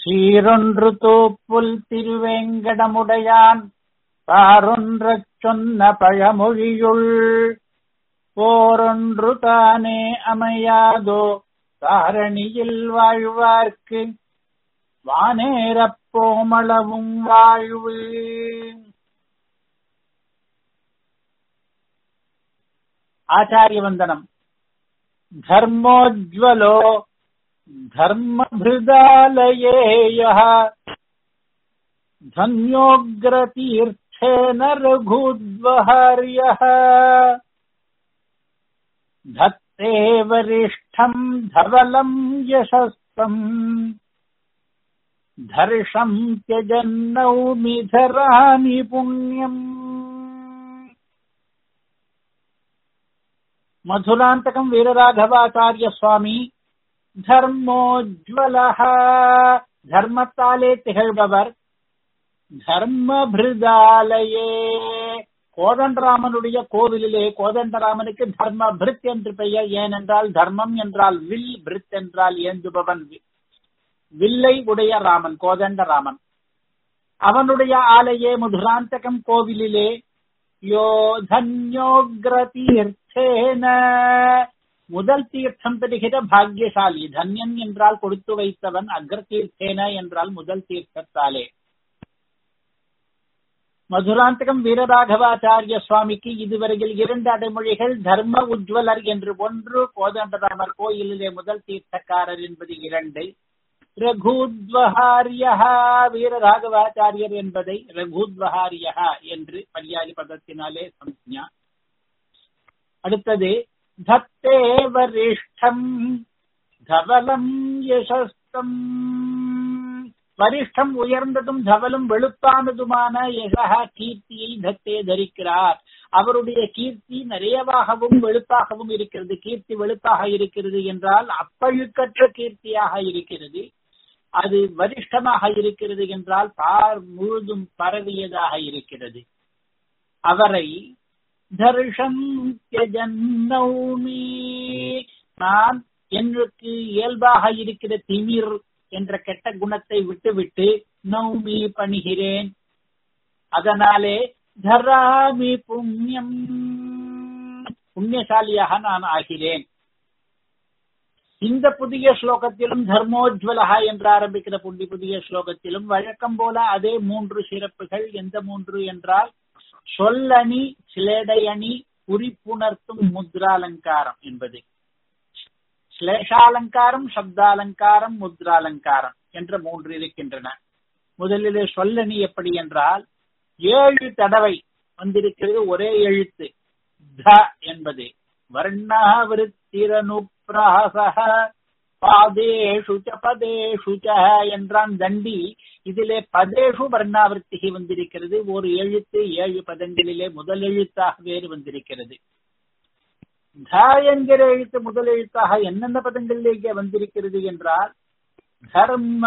சீரொன்று தோப்புல் திருவேங்கடமுடையான் பாரொன்றச் சொன்ன பழமொழியுள் போரொன்று தானே அமையாதோ தாரணியில் வாழ்வார்க்கு வானேரப் போமளவும் வாழ்வு ஆச்சாரிய வந்தனம் धर्मोज्ज्वलो धर्मभृदालयेयः धन्योऽग्रतीर्थेन रघुद्वहार्यः धत्ते वरिष्ठम् धवलम् यशस्तम् धर्षम् त्यजन्नौमि धरामि पुण्यम् மதுராந்தகம் வீரராகவாச்சாரிய சுவாமி தர்மோஜ்வலஹ தர்மத்தாலே திகழ்பவர் தர்மபிருதாலயே கோதண்டராமனுடைய கோவிலிலே கோதண்டராமனுக்கு தர்ம பிருத் என்று பெயர் ஏனென்றால் தர்மம் என்றால் வில் பிருத் என்றால் ஏந்துபவன் வில்லை உடைய ராமன் கோதண்டராமன் அவனுடைய ஆலையே மதுராந்தகம் கோவிலிலே யோ தன்யோகிரதீர்த்தேன முதல் தீர்த்தம் பெறுகிற பாக்யசாலி தன்யன் என்றால் கொடுத்து வைத்தவன் அக்ரதீர்த்தேன என்றால் முதல் தீர்த்தத்தாலே மதுராந்தகம் வீரராகவாச்சாரிய சுவாமிக்கு இதுவரையில் இரண்டு அடைமொழிகள் தர்ம உஜ்வலர் என்று ஒன்று கோதண்டராமர் கோயிலிலே முதல் தீர்த்தக்காரர் என்பது இரண்டு ரகுத்வஹாரியா வீரராகவாச்சாரியர் என்பதை ரகுத்வஹாரியா என்று பரியாரி பதத்தினாலே சம்ஞா அடுத்தது தத்தே வரிஷ்டம் தவலம் யசஸ்தம் வரிஷ்டம் உயர்ந்ததும் தவலும் வெளுப்பானதுமான யசகா கீர்த்தியை தத்தே தரிக்கிறார் அவருடைய கீர்த்தி நிறையவாகவும் வெளுப்பாகவும் இருக்கிறது கீர்த்தி வெளுப்பாக இருக்கிறது என்றால் அப்பழுக்கற்ற கீர்த்தியாக இருக்கிறது அது வரிஷ்டமாக இருக்கிறது என்றால் பார் முழுதும் பரவியதாக இருக்கிறது அவரை தர்ஷம் நௌமி நான் எனக்கு இயல்பாக இருக்கிற திமிர் என்ற கெட்ட குணத்தை விட்டுவிட்டு நௌமி பணிகிறேன் அதனாலே தராமி புண்ணியம் புண்ணியசாலியாக நான் ஆகிறேன் இந்த புதிய ஸ்லோகத்திலும் தர்மோஜ்வலகா என்று ஆரம்பிக்கிற புண்டி புதிய ஸ்லோகத்திலும் வழக்கம் போல அதே மூன்று சிறப்புகள் எந்த மூன்று என்றால் சொல்லணி சிலேடையணி குறிப்புணர்த்தும் முத்ராலங்காரம் என்பது ஸ்லேஷாலங்காரம் சப்தாலங்காரம் முத்ராலங்காரம் என்ற மூன்று இருக்கின்றன முதலிலே சொல்லணி எப்படி என்றால் ஏழு தடவை வந்திருக்கிறது ஒரே எழுத்து த என்பது வர்ணாவிருத்திரனுப்பிரஹச பாதேஷு ச பதேஷு ச என்றான் தண்டி இதிலே பதேஷு வர்ணாவிருத்திகை வந்திருக்கிறது ஒரு எழுத்து ஏழு பதங்களிலே முதல் எழுத்தாக வேறு வந்திருக்கிறது த என்கிற எழுத்து முதல் எழுத்தாக என்னென்ன பதங்களிலேயே வந்திருக்கிறது என்றால் தர்ம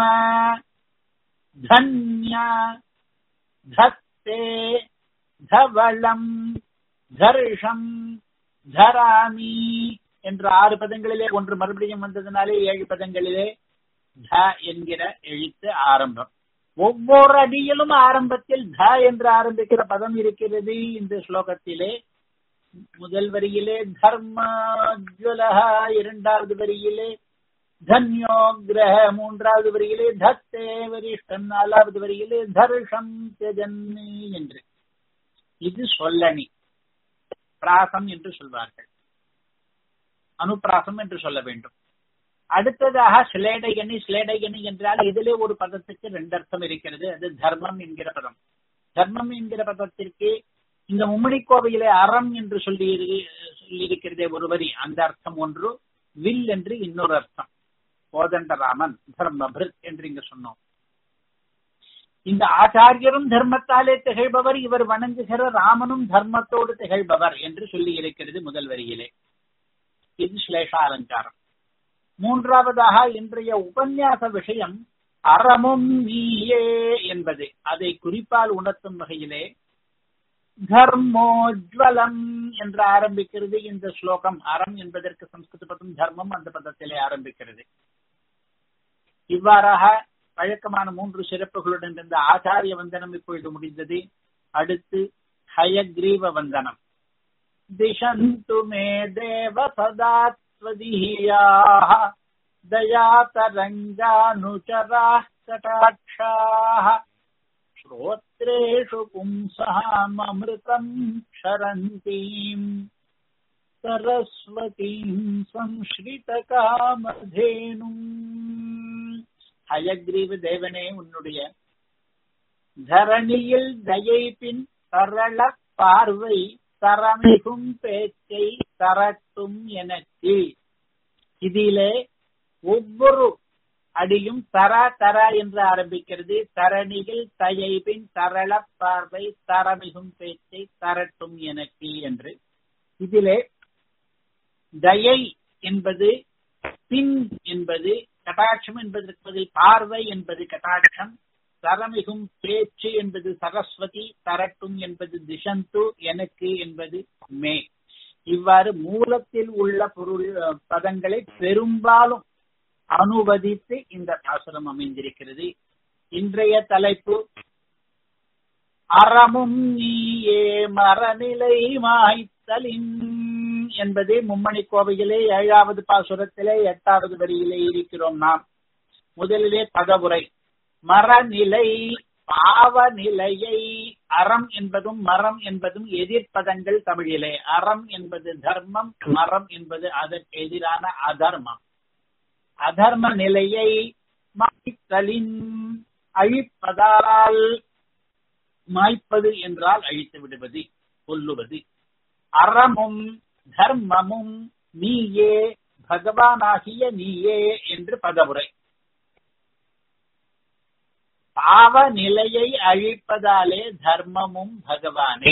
தன்ய தத்தே தவளம் தர்ஷம் தராமி என்ற ஆறு பதங்களிலே ஒன்று மறுபடியும் வந்ததுனாலே ஏழு பதங்களிலே த என்கிற எழுத்து ஆரம்பம் ஒவ்வொரு அடியிலும் ஆரம்பத்தில் த என்று ஆரம்பிக்கிற பதம் இருக்கிறது இந்த ஸ்லோகத்திலே முதல் வரியிலே தர்மஜ்வலஹா இரண்டாவது வரியிலே தன்யோ கிரக மூன்றாவது வரியிலே தத்தே வரிஷ்டன் நாலாவது வரியிலே தர்ஷம் தெஜன்னி என்று இது சொல்லணி பிராசம் என்று சொல்வார்கள் அனுப்பிராசம் என்று சொல்ல வேண்டும் அடுத்ததாக சிலேடைகனி சிலேடைகனி என்றால் இதிலே ஒரு பதத்துக்கு ரெண்டு அர்த்தம் இருக்கிறது அது தர்மம் என்கிற பதம் தர்மம் என்கிற பதத்திற்கு இந்த மும்மணி கோவையிலே அறம் என்று சொல்லி சொல்லியிருக்கிறதே ஒரு வரி அந்த அர்த்தம் ஒன்று வில் என்று இன்னொரு அர்த்தம் கோதண்டராமன் தர்மபிருத் என்று இங்கு சொன்னோம் இந்த ஆச்சாரியரும் தர்மத்தாலே திகழ்பவர் இவர் வணங்குகிற ராமனும் தர்மத்தோடு திகழ்பவர் என்று சொல்லி இருக்கிறது முதல் வரியிலே இது ஸ்லேஷா அலங்காரம் மூன்றாவதாக இன்றைய உபன்யாச விஷயம் அறமும் நீயே என்பது அதை குறிப்பால் உணர்த்தும் வகையிலே தர்மோஜ்வலம் என்று ஆரம்பிக்கிறது இந்த ஸ்லோகம் அறம் என்பதற்கு சம்ஸ்கிருத பதம் தர்மம் அந்த பதத்திலே ஆரம்பிக்கிறது இவ்வாறாக வழக்கமான மூன்று சிறப்புகளுடன் இருந்த ஆச்சாரிய வந்தனம் இப்பொழுது முடிந்தது அடுத்து ஹயக்ரீவ வந்தனம் दिशन्तु मे देव सदा त्वदीयाः दयातरङ्गानुचराः कटाक्षाः श्रोत्रेषु पुंसाममृतम् क्षरन्तीम् सरस्वतीम् संश्रितकामधेनुम् ஹயக்ரீவ தேவனே உன்னுடைய தரணியில் தயை பின் சரள பார்வை தரமிகும் பேச்சை தரட்டும் எனக்கு இதிலே ஒவ்வொரு அடியும் தர தர என்று ஆரம்பிக்கிறது தரணியில் தயைபின் தரள பார்வை தரமிகும் பேச்சை தரட்டும் எனக்கு என்று இதிலே தயை என்பது பின் என்பது கட்டாட்சம் என்பதற்கு பதில் பார்வை என்பது கட்டாட்சம் தரமிகும் பேச்சு என்பது சரஸ்வதி தரட்டும் என்பது திசந்து எனக்கு என்பது மே இவ்வாறு மூலத்தில் உள்ள பொருள் பதங்களை பெரும்பாலும் அனுவதித்து இந்த பாசுரம் அமைந்திருக்கிறது இன்றைய தலைப்பு அறமும் நீயே மரநிலை மாய்த்தலின் என்பது மும்மணி கோவையிலே ஏழாவது பாசுரத்திலே எட்டாவது வரியிலே இருக்கிறோம் நாம் முதலிலே பதவுரை மரநிலை பாவநிலையை அறம் என்பதும் மரம் என்பதும் எதிர்ப்பதங்கள் தமிழிலே அறம் என்பது தர்மம் மரம் என்பது அதற்கு எதிரான அதர்மம் அதர்ம நிலையை மாய்த்தலின் அழிப்பதால் மாய்ப்பது என்றால் அழித்து விடுவது கொல்லுவது அறமும் தர்மமும் நீயே பகவானாகிய நீயே என்று பதவுரை பாவ நிலையை அழிப்பதாலே தர்மமும் பகவானே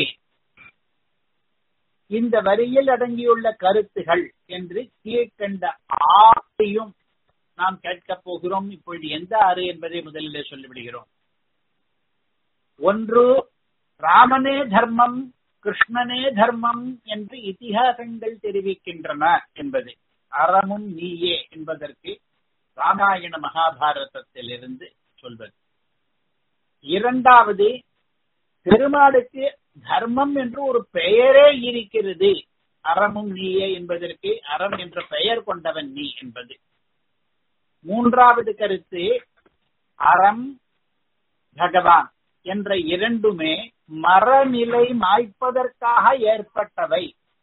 இந்த வரியில் அடங்கியுள்ள கருத்துகள் என்று கீழ்கண்ட ஆறையும் நாம் கேட்கப் போகிறோம் இப்பொழுது எந்த ஆறு என்பதை முதலிலே சொல்லிவிடுகிறோம் ஒன்று ராமனே தர்மம் கிருஷ்ணனே தர்மம் என்று இத்திஹாசங்கள் தெரிவிக்கின்றன என்பது அறமும் நீயே என்பதற்கு ராமாயண மகாபாரதத்திலிருந்து சொல்வது இரண்டாவது பெருமாளுக்கு தர்மம் என்று ஒரு பெயரே இருக்கிறது அறமும் நீயே என்பதற்கு அறம் என்ற பெயர் கொண்டவன் நீ என்பது மூன்றாவது கருத்து அறம் பகவான் என்ற இரண்டுமே மரநிலை மாய்ப்பதற்காக ஏற்பட்டவை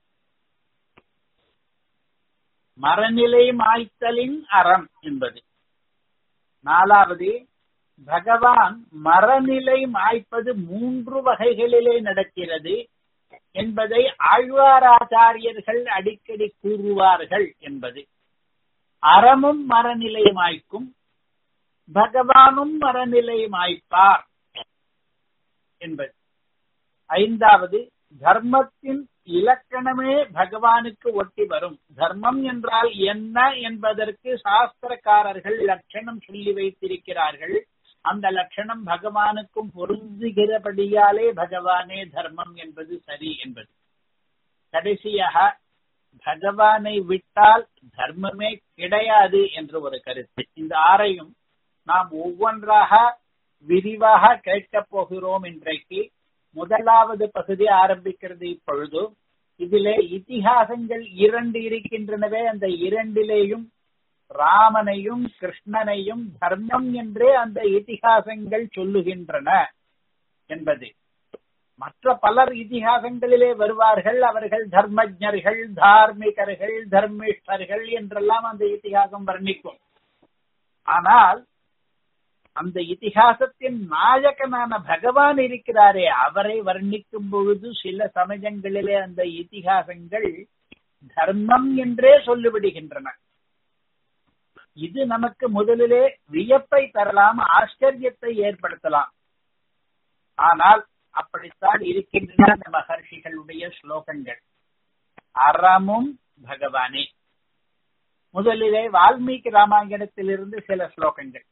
மரநிலை மாய்த்தலின் அறம் என்பது நாலாவது பகவான் மரநிலை மாய்ப்பது மூன்று வகைகளிலே நடக்கிறது என்பதை ஆழ்வாராச்சாரியர்கள் அடிக்கடி கூறுவார்கள் என்பது அறமும் மரநிலை மாய்க்கும் பகவானும் மரநிலை மாய்ப்பார் என்பது ஐந்தாவது தர்மத்தின் இலக்கணமே பகவானுக்கு ஒட்டி வரும் தர்மம் என்றால் என்ன என்பதற்கு சாஸ்திரக்காரர்கள் லட்சணம் சொல்லி வைத்திருக்கிறார்கள் அந்த லட்சணம் பகவானுக்கும் பொருந்துகிறபடியாலே பகவானே தர்மம் என்பது சரி என்பது கடைசியாக பகவானை விட்டால் தர்மமே கிடையாது என்ற ஒரு கருத்து இந்த ஆறையும் நாம் ஒவ்வொன்றாக விரிவாக கேட்கப் போகிறோம் இன்றைக்கு முதலாவது பகுதி ஆரம்பிக்கிறது இப்பொழுது இதிலே இத்திஹாசங்கள் இரண்டு இருக்கின்றனவே அந்த இரண்டிலேயும் ராமனையும் கிருஷ்ணனையும் தர்மம் என்றே அந்த இத்திஹாசங்கள் சொல்லுகின்றன என்பது மற்ற பலர் இதிகாசங்களிலே வருவார்கள் அவர்கள் தர்மஜர்கள் தார்மிகர்கள் தர்மிஷ்டர்கள் என்றெல்லாம் அந்த இத்திகாசம் வர்ணிக்கும் ஆனால் அந்த இத்திகாசத்தின் நாயகனான பகவான் இருக்கிறாரே அவரை வர்ணிக்கும் பொழுது சில சமயங்களிலே அந்த இத்திகாசங்கள் தர்மம் என்றே சொல்லிவிடுகின்றன இது நமக்கு முதலிலே வியப்பை தரலாம் ஆச்சரியத்தை ஏற்படுத்தலாம் ஆனால் அப்படித்தான் இருக்கின்றன அந்த மகர்ஷிகளுடைய ஸ்லோகங்கள் அறமும் பகவானே முதலிலே வால்மீகி ராமாயணத்திலிருந்து சில ஸ்லோகங்கள்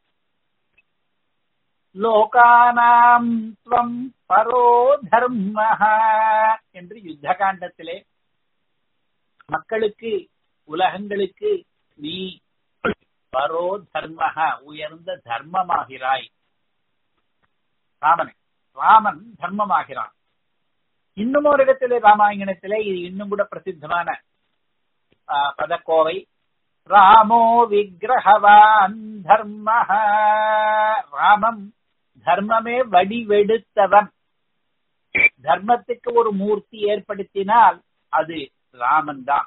லோகானாம் துவம் பரோ தர்மஹ என்று யுத்த காண்டத்திலே மக்களுக்கு உலகங்களுக்கு நீ பரோ தர்மஹ உயர்ந்த தர்மமாகிறாய் ராமனை ராமன் தர்மமாகிறான் இன்னும் ஒரு இடத்திலே ராமாயணத்திலே இது இன்னும் கூட பிரசித்தமான பதக்கோவை ராமோ விக்கிரகவான் தர்ம ராமம் தர்மமே வடிவெடுத்தவன் தர்மத்துக்கு ஒரு மூர்த்தி ஏற்படுத்தினால் அது ராமன் தான்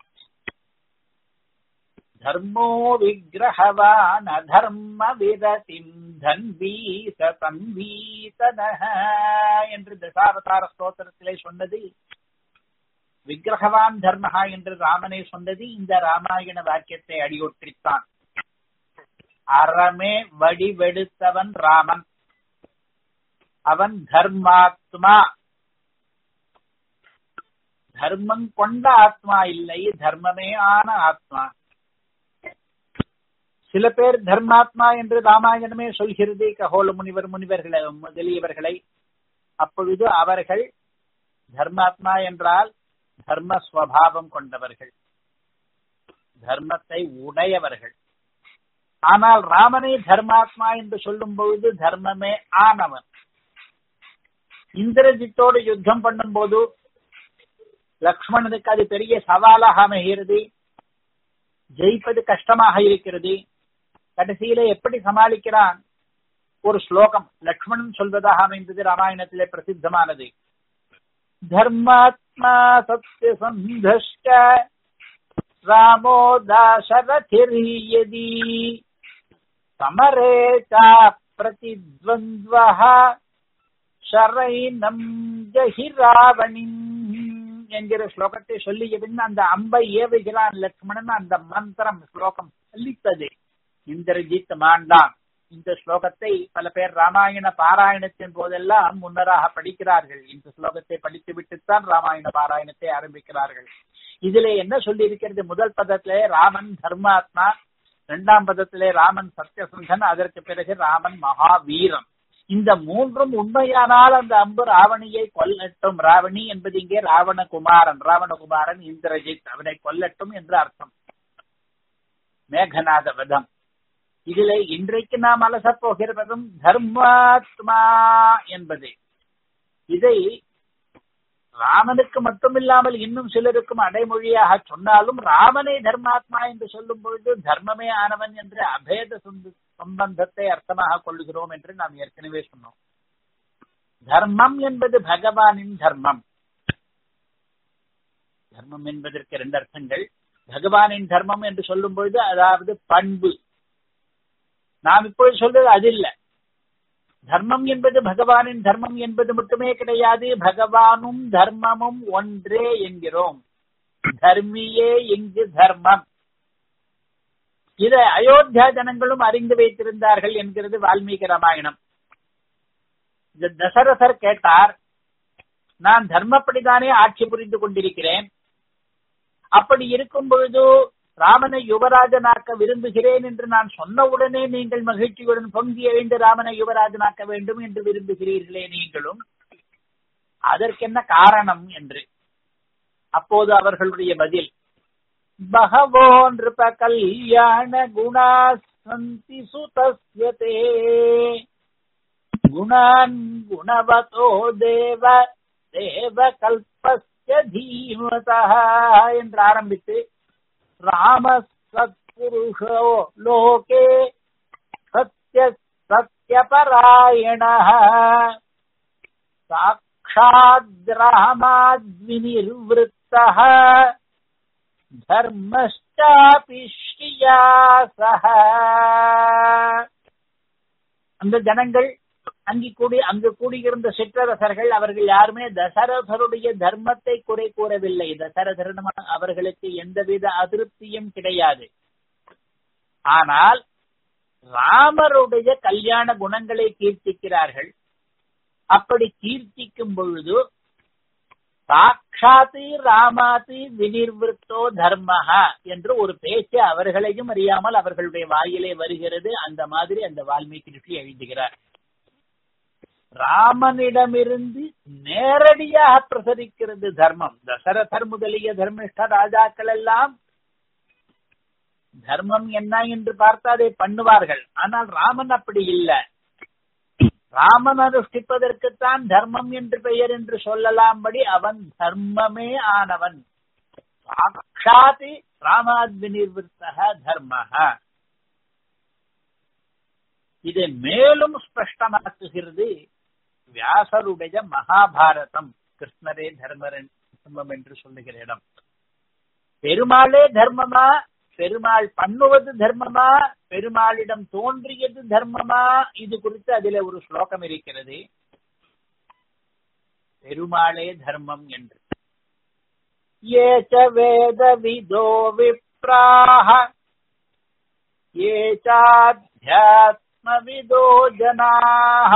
தர்மோ விக்கிரகவான் அதர்ம விரதிம் தன்வீச தன்வீசனஹ என்று தசாவதார ஸ்தோத்திரத்திலே சொன்னது விக்கிரகவான் தர்மஹா என்று ராமனே சொன்னது இந்த ராமாயண வாக்கியத்தை அடியொற்றித்தான் அறமே வடிவெடுத்தவன் ராமன் அவன் தர்மாத்மா தர்மம் கொண்ட ஆத்மா இல்லை தர்மமே ஆன ஆத்மா சில பேர் தர்மாத்மா என்று ராமாயணமே சொல்கிறது ககோல முனிவர் முனிவர்களை முதலியவர்களை அப்பொழுது அவர்கள் தர்மாத்மா என்றால் தர்ம ஸ்வபாவம் கொண்டவர்கள் தர்மத்தை உடையவர்கள் ஆனால் ராமனை தர்மாத்மா என்று சொல்லும் பொழுது தர்மமே ஆனவன் இந்திரஜித்தோடு யுத்தம் பண்ணும் போது லக்ஷ்மணனுக்கு அது பெரிய சவாலாக அமைகிறது ஜெயிப்பது கஷ்டமாக இருக்கிறது கடைசியில எப்படி சமாளிக்கிறான் ஒரு ஸ்லோகம் லக்ஷ்மணன் சொல்வதாக அமைந்தது ராமாயணத்திலே பிரசித்தமானது தர்மாத்மா சத்ய சந்தஷ்ட ராமோ தாசரதிர்யதி சமரே சா பிரதித்வந்த்வஹ ஷரைனம் ஜஹி ராவணிம் என்கிற ஸ்லோகத்தை சொல்லிய பின் அந்த அம்பை ஏவுகிறான் லக்ஷ்மணன் அந்த மந்திரம் ஸ்லோகம் சொல்லித்தது இந்திரஜித் மாண்டான் இந்த ஸ்லோகத்தை பல பேர் ராமாயண பாராயணத்தின் போதெல்லாம் முன்னராக படிக்கிறார்கள் இந்த ஸ்லோகத்தை படித்து விட்டுத்தான் ராமாயண பாராயணத்தை ஆரம்பிக்கிறார்கள் இதுல என்ன சொல்லி இருக்கிறது முதல் பதத்திலே ராமன் தர்மாத்மா இரண்டாம் பதத்திலே ராமன் சத்யசந்தன் அதற்கு பிறகு ராமன் மகாவீரன் இந்த மூன்றும் உண்மையானால் அந்த அம்பு ராவணியை கொல்லட்டும் ராவணி என்பது இங்கே ராவணகுமாரன் ராவணகுமாரன் இந்திரஜித் அவனை கொல்லட்டும் என்று அர்த்தம் மேகநாத வதம் இதிலே இன்றைக்கு நாம் அலசப் போகிறதும் தர்மாத்மா என்பது இதை ராமனுக்கு மட்டுமில்லாமல் இன்னும் சிலருக்கும் அடைமொழியாக சொன்னாலும் ராமனை தர்மாத்மா என்று சொல்லும் பொழுது தர்மமே ஆனவன் என்ற அபேத சம்பந்தத்தை அர்த்தமாக கொள்ளுகிறோம் என்று நாம் ஏற்கனவே சொன்னோம் தர்மம் என்பது பகவானின் தர்மம் தர்மம் என்பதற்கு இரண்டு அர்த்தங்கள் பகவானின் தர்மம் என்று சொல்லும் பொழுது அதாவது பண்பு நாம் இப்பொழுது சொல்றது அது இல்லை தர்மம் என்பது பகவானின் தர்மம் என்பது மட்டுமே கிடையாது பகவானும் தர்மமும் ஒன்றே என்கிறோம் தர்மியே இங்கு தர்மம் இதை அயோத்தியா ஜனங்களும் அறிந்து வைத்திருந்தார்கள் என்கிறது வால்மீகி ராமாயணம் இந்த தசரதர் கேட்டார் நான் தர்மப்படிதானே ஆட்சி புரிந்து கொண்டிருக்கிறேன் அப்படி இருக்கும் பொழுது ராமனை யுவராஜனாக்க விரும்புகிறேன் என்று நான் சொன்னவுடனே நீங்கள் மகிழ்ச்சியுடன் பொங்கி எழுந்து ராமனை யுவராஜனாக்க வேண்டும் என்று விரும்புகிறீர்களே நீங்களும் அதற்கென்ன காரணம் என்று அப்போது அவர்களுடைய பதில் பகவோ நிருப கல்யாண குணா சந்தி சுதஸ்யதே குணான் குணவதோ தேவ தேவ கல்பஸ்ய தீமதா என்று ஆரம்பித்து ராம சத்புருஷோ லோகே சத்ய சத்யபராயண சாட்சாத் ராமாத்வினிர்வృத்த தர்மஷ்டாபி ஸ்ரீயாசக அந்த ஜனங்கள் அங்கு கூடி அங்கு கூடியிருந்த சிற்றரசர்கள் அவர்கள் யாருமே தசரதருடைய தர்மத்தை குறை கூறவில்லை தசரதரிடம் அவர்களுக்கு எந்தவித அதிருப்தியும் கிடையாது ஆனால் ராமருடைய கல்யாண குணங்களை கீர்த்திக்கிறார்கள் அப்படி கீர்த்திக்கும் பொழுது சாட்சாத்து ராமாத்து வினிர்வத்தோ தர்மஹா என்று ஒரு பேச்சு அவர்களையும் அறியாமல் அவர்களுடைய வாயிலே வருகிறது அந்த மாதிரி அந்த வால்மீகி ரிஷி எழுதுகிறார் ராமனிடமிருந்து நேரடியாக பிரசரிக்கிறது தர்மம் தசரதர் முதலிய தர்மிஷ்ட ராஜாக்கள் எல்லாம் தர்மம் என்ன என்று பார்த்து அதை பண்ணுவார்கள் ஆனால் ராமன் அப்படி இல்லை ராமன் அனுஷ்டிப்பதற்குத்தான் தர்மம் என்று பெயர் என்று சொல்லலாம்படி அவன் தர்மமே ஆனவன் சாட்சாதி ராமாத்வி நிர்வத்தக தர்மஹ இதை மேலும் ஸ்பஷ்டமாக்குகிறது வியாசருடைய மகாபாரதம் கிருஷ்ணரே தர்மரன் தர்மம் என்று சொல்லுகிற இடம் பெருமாளே தர்மமா பெருமாள் பண்ணுவது தர்மமா பெருமாளிடம் தோன்றியது தர்மமா இது குறித்து அதில ஒரு ஸ்லோகம் இருக்கிறது பெருமாளே தர்மம் என்று ஏச்ச வேத விதோ விப்ராஹ ஏச்சாத்யாத்மவிதோ ஜனாஹ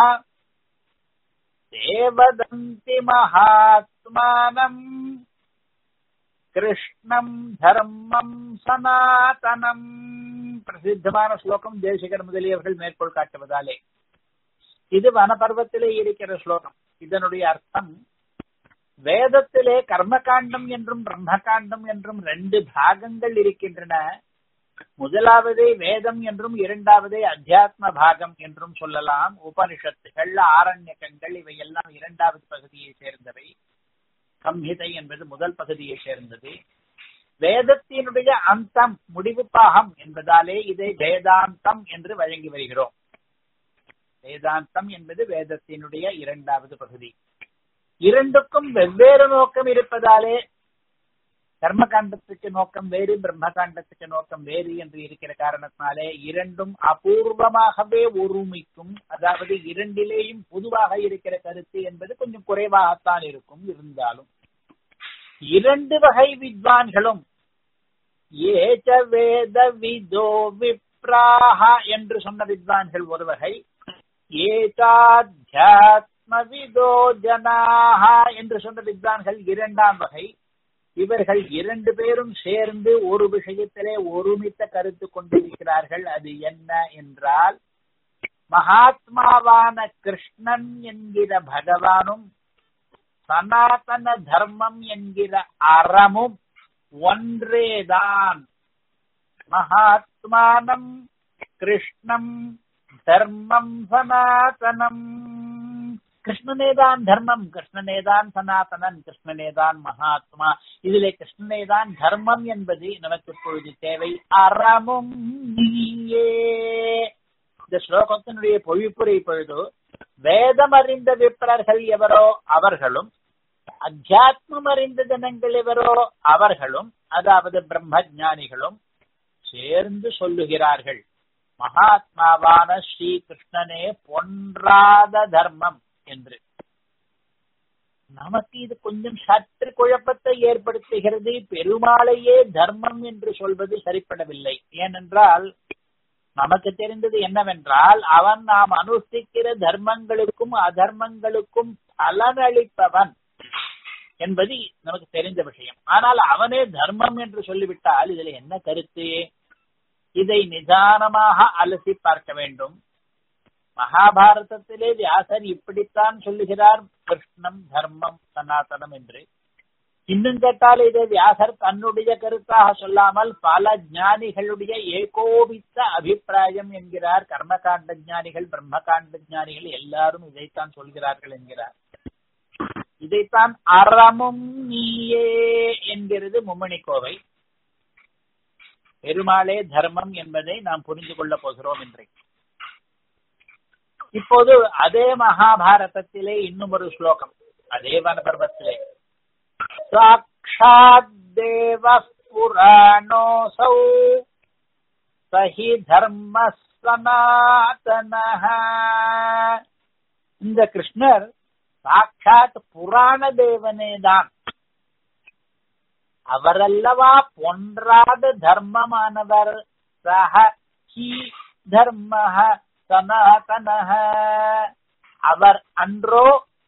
தேவதந்தி மகாத்மானம் கிருஷ்ணம் தர்மம் சனாதனம் பிரசித்தமான ஸ்லோகம் தேசிகர் முதலியவர்கள் மேற்கோள் காட்டுவதாலே இது வனபர்வத்திலே இருக்கிற ஸ்லோகம் இதனுடைய அர்த்தம் வேதத்திலே கர்மகாண்டம் என்றும் பிரம்மகாண்டம் என்றும் ரெண்டு பாகங்கள் இருக்கின்றன முதலாவதே வேதம் என்றும் இரண்டாவதே அத்தியாத்ம பாகம் என்றும் சொல்லலாம் உபனிஷத்துகள் ஆரண்யக்கங்கள் இவை எல்லாம் இரண்டாவது பகுதியை சேர்ந்தவை சம்ஹிதை என்பது முதல் பகுதியை சேர்ந்தது வேதத்தினுடைய அந்தம் முடிவு பாகம் என்பதாலே இதை வேதாந்தம் என்று வழங்கி வருகிறோம் வேதாந்தம் என்பது வேதத்தினுடைய இரண்டாவது பகுதி இரண்டுக்கும் வெவ்வேறு நோக்கம் இருப்பதாலே கர்மகாண்டத்துக்கு நோக்கம் வேறு பிரம்மகாண்டத்துக்கு நோக்கம் வேறு என்று இருக்கிற காரணத்தினாலே இரண்டும் அபூர்வமாகவே ஒருமிக்கும் அதாவது இரண்டிலேயும் பொதுவாக இருக்கிற கருத்து என்பது கொஞ்சம் குறைவாகத்தான் இருக்கும் இருந்தாலும் இரண்டு வகை வித்வான்களும் ஏச்ச வேத விதோ விப்ராஹ என்று சொன்ன வித்வான்கள் ஒரு வகை ஏச்சாத்யாத்ம விதோ ஜனாஹ என்று சொன்ன வித்வான்கள் இரண்டாம் வகை இவர்கள் இரண்டு பேரும் சேர்ந்து ஒரு விஷயத்திலே ஒருமித்த கருத்து கொண்டிருக்கிறார்கள் அது என்ன என்றால் மகாத்மாவான கிருஷ்ணன் என்கிற பகவானும் சனாதன தர்மம் என்கிற அறமும் ஒன்றேதான் மகாத்மானம் கிருஷ்ணம் தர்மம் சனாதனம் கிருஷ்ணனேதான் தர்மம் கிருஷ்ணனேதான் சனாதனன் கிருஷ்ணனேதான் மகாத்மா இதிலே கிருஷ்ணனேதான் தர்மம் என்பது நமக்கு இப்பொழுது தேவை அறமும் நீயே இந்த ஸ்லோகத்தினுடைய பொழிப்புரை பொழுது வேதம் அறிந்த விப்ரர்கள் எவரோ அவர்களும் அத்தியாத்மம் அறிந்த ஜனங்கள் எவரோ அவர்களும் அதாவது பிரம்ம ஞானிகளும் சேர்ந்து சொல்லுகிறார்கள் மகாத்மாவான ஸ்ரீ கிருஷ்ணனே பொன்றாத தர்மம் என்று நமக்கு இது கொஞ்சம் சற்று குழப்பத்தை ஏற்படுத்துகிறது பெருமாளையே தர்மம் என்று சொல்வது சரிப்படவில்லை ஏனென்றால் நமக்கு தெரிந்தது என்னவென்றால் அவன் நாம் அனுஷ்டிக்கிற தர்மங்களுக்கும் அதர்மங்களுக்கும் பலனளிப்பவன் என்பது நமக்கு தெரிந்த விஷயம் ஆனால் அவனே தர்மம் என்று சொல்லிவிட்டால் இதுல என்ன கருத்து இதை நிதானமாக அலசி பார்க்க வேண்டும் மகாபாரதத்திலே வியாசர் இப்படித்தான் சொல்லுகிறார் கிருஷ்ணம் தர்மம் சனாதனம் என்று இன்னும் கேட்டால் இதை வியாசர் தன்னுடைய கருத்தாக சொல்லாமல் பல ஞானிகளுடைய ஏகோபித்த அபிப்பிராயம் என்கிறார் கர்மகாண்ட ஞானிகள் பிரம்மகாண்ட ஞானிகள் எல்லாரும் இதைத்தான் சொல்கிறார்கள் என்கிறார் இதைத்தான் அறமும் நீயே என்கிறது மும்மணி கோவை பெருமாளே தர்மம் என்பதை நாம் புரிந்து கொள்ள போகிறோம் இன்றைக்கு இப்போது அதே மகாபாரதத்திலே இன்னும் ஒரு ஸ்லோகம் அதே வனபர்வத்திலே சாட்சாத் தேவ புராணோசௌ சஹி தர்ம சனாதன இந்த கிருஷ்ணர் சாட்சாத் புராண தேவனே தான் அவரல்லவா பொன்றாத தர்மமானவர் சஹ ஹி தர்மஹ சனாதனஹ அவர் அன்றோ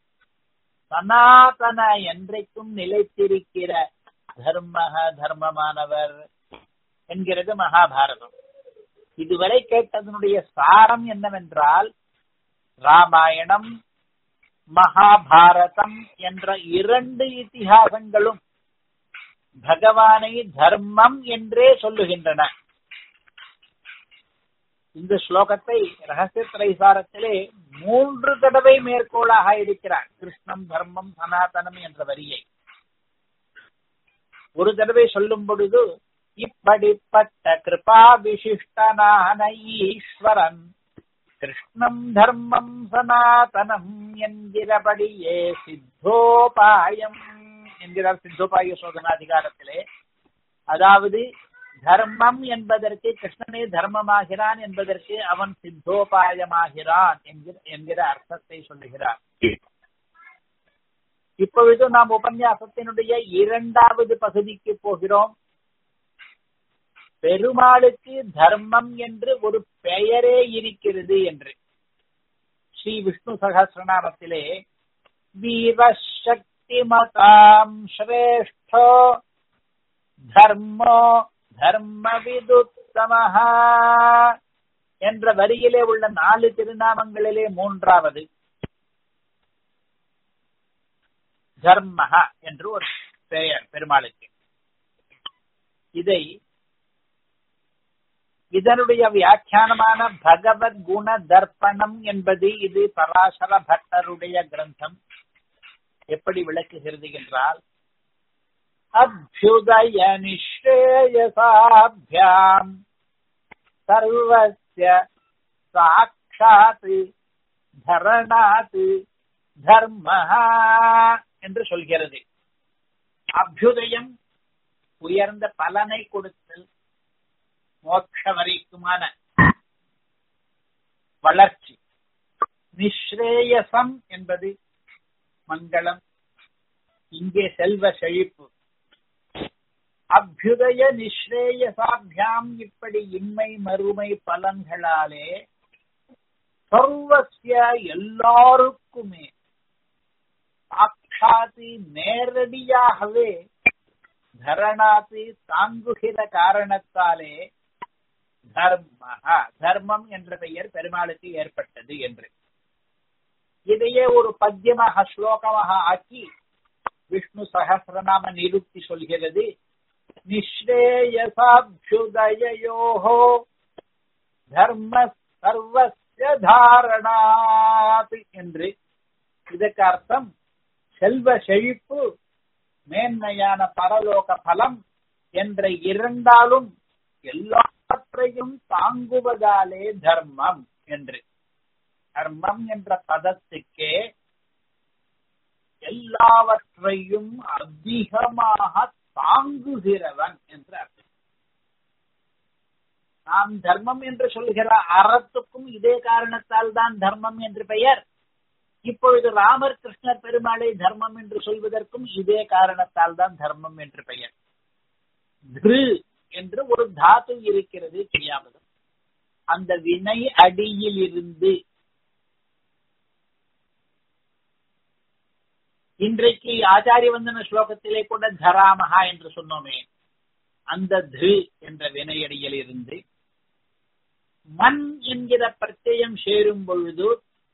சனாதன என்றைக்கும் நிலைத்திருக்கிற தர்மக தர்மமானவர் என்கிறது மகாபாரதம் இதுவரை கேட்டதனுடைய சாரம் என்னவென்றால் ராமாயணம் மகாபாரதம் என்ற இரண்டு இத்திஹாசங்களும் பகவானை தர்மம் என்றே சொல்லுகின்றன இந்த ஸ்லோகத்தை ரகசிய திரைசாரத்திலே மூன்று தடவை மேற்கோளாக இருக்கிறார் கிருஷ்ணம் தர்மம் சனாதனம் என்ற வரியை ஒரு தடவை சொல்லும் பொழுது இப்படிப்பட்ட கிருபா விசிஷ்டனான ஈஸ்வரன் கிருஷ்ணம் தர்மம் சனாதனம் என்கிறபடியே சித்தோபாயம் என்கிறார் சித்தோபாய சோதனாதிகாரத்திலே அதாவது தர்மம் என்பதற்கு கிருஷ்ணனே தர்மமாகிறான் என்பதற்கு அவன் சித்தோபாயமாகிறான் என்கிற என்கிற அர்த்தத்தை சொல்லுகிறார் இப்பொழுது நாம் உபன்யாசத்தினுடைய இரண்டாவது பகுதிக்கு போகிறோம் பெருமாளுக்கு தர்மம் என்று ஒரு பெயரே இருக்கிறது என்று ஸ்ரீ விஷ்ணு சகசிரநாமத்திலே வீரசக்திமதாம் ஸ்ரேஷ்டோ தர்மோ தர்ம விதுத்தமஹா என்ற வரியிலே உள்ள நாலு திருநாமங்களிலே மூன்றாவது தர்மஹா என்று ஒரு பெயர் பெருமாளுக்கு இதை இதனுடைய வியாக்கியானமான பகவத் குண தர்ப்பணம் என்பது இது பராசர பட்டருடைய கிரந்தம் எப்படி விளக்குகிறது என்றால் அபியுதய நிஸ்ரேயசாபியாம் சர்வஸ்ய சாட்சாத் தரணாத் தர்மஹா என்று சொல்கிறது அபியுதயம் உயர்ந்த பலனை கொடுத்து மோட்ச வரைக்குமான வளர்ச்சி நிஸ்ரேயசம் என்பது மங்களம் இங்கே செல்வ செழிப்பு அபியுதய நிஸ்ரேயசாபியாம் இப்படி இன்மை மறுமை பலன்களாலே சர்வசிய எல்லாருக்குமே சாட்சாதி நேரடியாகவே தரணாதி தாங்குகிற காரணத்தாலே தர்ம தர்மம் என்ற பெயர் பெருமாளுக்கு ஏற்பட்டது என்று இதையே ஒரு பத்தியமாக ஸ்லோகமாக ஆக்கி விஷ்ணு சகசிரநாம நிருக்தி சொல்கிறது நிஸ்ரேயசாபியுதயோஹோ தர்ம சர்வஸ்ய தாரணாத் என்று இதற்கு அர்த்தம் செல்வ செழிப்பு மேன்மையான பரலோக பலம் என்ற இரண்டாலும் எல்லாவற்றையும் தாங்குவதாலே தர்மம் என்று தர்மம் என்ற பதத்துக்கே எல்லாவற்றையும் அதிகமாக தாங்குகிறவன் என்று அர்த்தம் நாம் தர்மம் என்று சொல்கிற அறத்துக்கும் இதே காரணத்தால் தான் தர்மம் என்று பெயர் இப்பொழுது ராமர் கிருஷ்ணர் பெருமாளை தர்மம் என்று சொல்வதற்கும் இதே காரணத்தால் தான் தர்மம் என்று பெயர் திரு என்று ஒரு தாத்து இருக்கிறது தெரியாமல் அந்த வினை அடியில் இருந்து இன்றைக்கு ஆச்சாரிய வந்தன ஸ்லோகத்திலே கூட தராமகா என்று சொன்னோமே அந்த து என்ற வினையடியில் இருந்து மண் என்கிற பிரத்யம் சேரும் பொழுது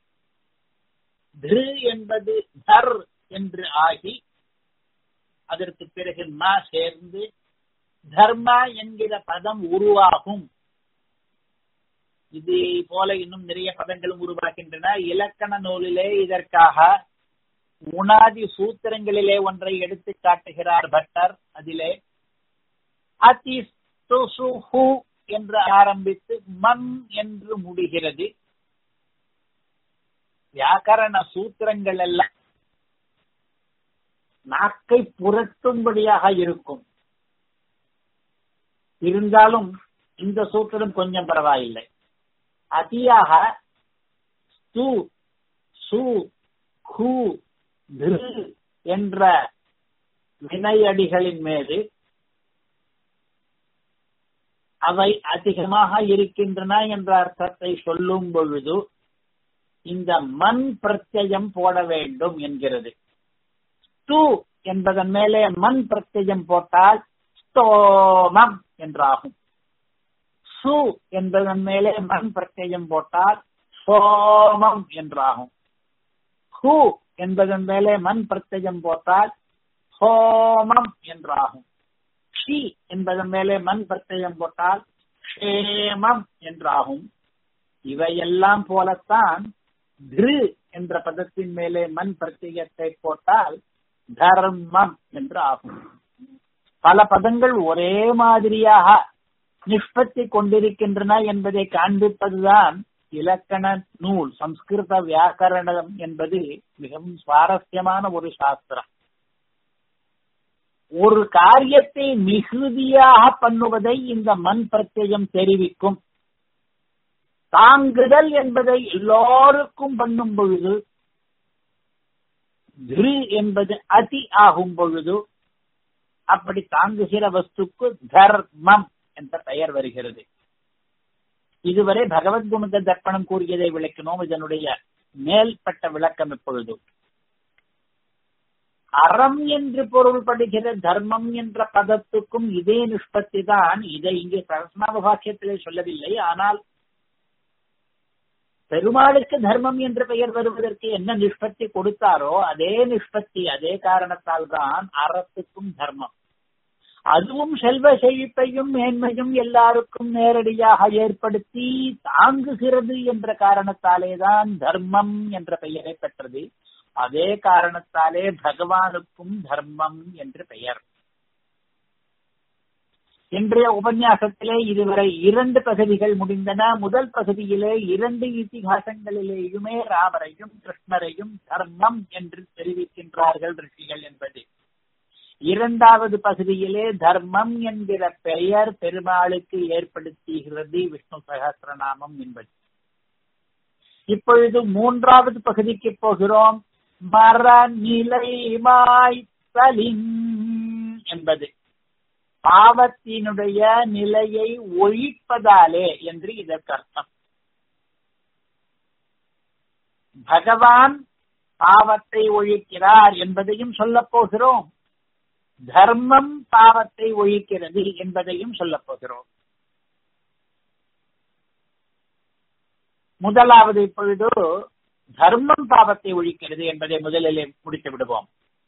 திரு என்பது தர் என்று ஆகி அதற்கு பிறகு ம சேர்ந்து தர்மா என்கிற பதம் உருவாகும் இது போல இன்னும் நிறைய பதங்களும் உருவாகின்றன இலக்கண நூலிலே இதற்காக உணாதி சூத்திரங்களிலே ஒன்றை எடுத்து காட்டுகிறார் பட்டர் அதிலே அதி என்று ஆரம்பித்து மண் என்று முடிகிறது வியாக்கரண சூத்திரங்கள் எல்லாம் நாக்கை புரட்டும்படியாக இருக்கும் இருந்தாலும் இந்த சூத்திரம் கொஞ்சம் பரவாயில்லை அதியாக சு சு கு திரு என்ற வினையடிகளின் மீது அவை அதிகமாக இருக்கின்றன என்ற அர்த்தத்தை சொல்லும் பொழுது இந்த மண் பிரத்யம் போட வேண்டும் என்கிறது ஸ்து என்பதன் மேலே மண் பிரத்யம் போட்டால் ஸ்தோமம் என்றாகும் சு என்பதன் மேலே மண் பிரத்யம் போட்டால் சோமம் என்றாகும் ஹு என்பதன் மேலே மண் பிரத்யம் போட்டால் ஹோமம் என்றாகும் ஷி என்பதன் மேலே மண் பிரத்யம் போட்டால் க்ஷேமம் என்றாகும் இவையெல்லாம் போலத்தான் திரு என்ற பதத்தின் மேலே மண் பிரத்யத்தை போட்டால் தர்மம் என்று ஆகும் பல பதங்கள் ஒரே மாதிரியாக நிஷ்பத்தி கொண்டிருக்கின்றன என்பதை காண்பிப்பதுதான் இலக்கண நூல் சம்ஸ்கிருத வியாக்கரணம் என்பது மிகவும் சுவாரஸ்யமான ஒரு சாஸ்திரம் ஒரு காரியத்தை மிகுதியாக பண்ணுவதை இந்த மண் பிரத்யம் தெரிவிக்கும் தாங்குதல் என்பதை எல்லோருக்கும் பண்ணும் பொழுது திரு என்பது அதி ஆகும் பொழுது அப்படி தாங்குகிற வஸ்துக்கு தர்மம் என்ற பெயர் வருகிறது இதுவரை பகவத்குணத தர்ப்பணம் கூறியதை விளக்கினோம் இதனுடைய மேல்பட்ட விளக்கம் இப்பொழுது அறம் என்று பொருள்படுகிற தர்மம் என்ற பதத்துக்கும் இதே நிஷ்பத்தி தான் இதை இங்கே சரஸ்நாம பாக்கியத்திலே சொல்லவில்லை ஆனால் பெருமாளுக்கு தர்மம் என்ற பெயர் வருவதற்கு என்ன நிஷ்பத்தி கொடுத்தாரோ அதே நிஷ்பத்தி அதே காரணத்தால் தான் அறத்துக்கும் தர்மம் அதுவும் செல்வ செழிப்பையும் மேன்மையும் எல்லாருக்கும் நேரடியாக ஏற்படுத்தி தாங்குகிறது என்ற காரணத்தாலே தான் தர்மம் என்ற பெயரை பெற்றது அதே காரணத்தாலே பகவானுக்கும் தர்மம் என்று பெயர் இன்றைய உபன்யாசத்திலே இதுவரை இரண்டு பகுதிகள் முடிந்தன முதல் பகுதியிலே இரண்டு இத்திகாசங்களிலேயுமே ராமரையும் கிருஷ்ணரையும் தர்மம் என்று தெரிவிக்கின்றார்கள் ரிஷிகள் என்பது இரண்டாவது பகுதியிலே தர்மம் என்கிற பெயர் பெருமாளுக்கு ஏற்படுத்துகிறது விஷ்ணு சகசிரநாமம் என்பது இப்பொழுது மூன்றாவது பகுதிக்கு போகிறோம் மர நிலைமாய் என்பது பாவத்தினுடைய நிலையை ஒழிப்பதாலே என்று இதற்கு அர்த்தம் பகவான் பாவத்தை ஒழிக்கிறார் என்பதையும் சொல்லப் போகிறோம் தர்மம் பாவத்தை ஒழிக்கிறது என்பதையும் சொல்லப் போகிறோம் முதலாவது இப்பொழுது தர்மம் பாவத்தை ஒழிக்கிறது என்பதை முதலிலே முடித்து விடுவோம்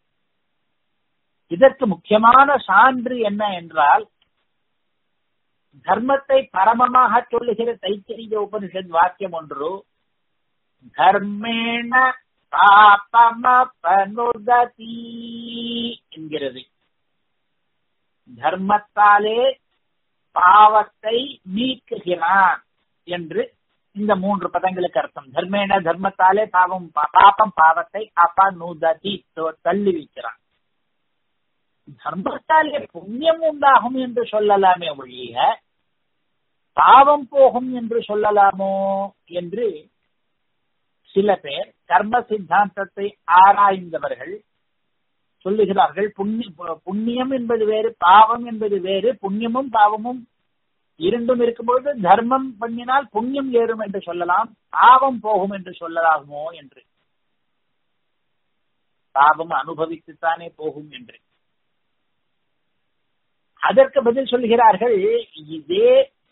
இதற்கு முக்கியமான சான்று என்ன என்றால் தர்மத்தை பரமமாக சொல்லுகிற தைத்திரிய உபனிஷத் வாக்கியம் ஒன்று தர்மேண பாபமபனுததி என்கிறது தர்மத்தாலே பாவத்தை நீக்குகிறான் என்று இந்த மூன்று பதங்களுக்கு அர்த்தம் தர்மேன தர்மத்தாலே பாவம் பாபம் பாவத்தை அபனுததி தள்ளி வைக்கிறான் தர்மத்தாலே புண்ணியம் உண்டாகும் என்று சொல்லலாமே ஒழிய பாவம் போகும் என்று சொல்லலாமோ என்று சில பேர் கர்ம சித்தாந்தத்தை ஆராய்ந்தவர்கள் சொல்லுகிறார்கள் புண்ணியம் என்பது வேறு பாவம் என்பது வேறு புண்ணியமும் பாவமும் இரண்டும் இருக்கும்பொழுது தர்மம் பண்ணினால் புண்ணியம் ஏறும் என்று சொல்லலாம் பாவம் போகும் என்று சொல்லலாகுமோ என்று பாவம் அனுபவித்துத்தானே போகும் என்று அதற்கு பதில் சொல்கிறார்கள் இதே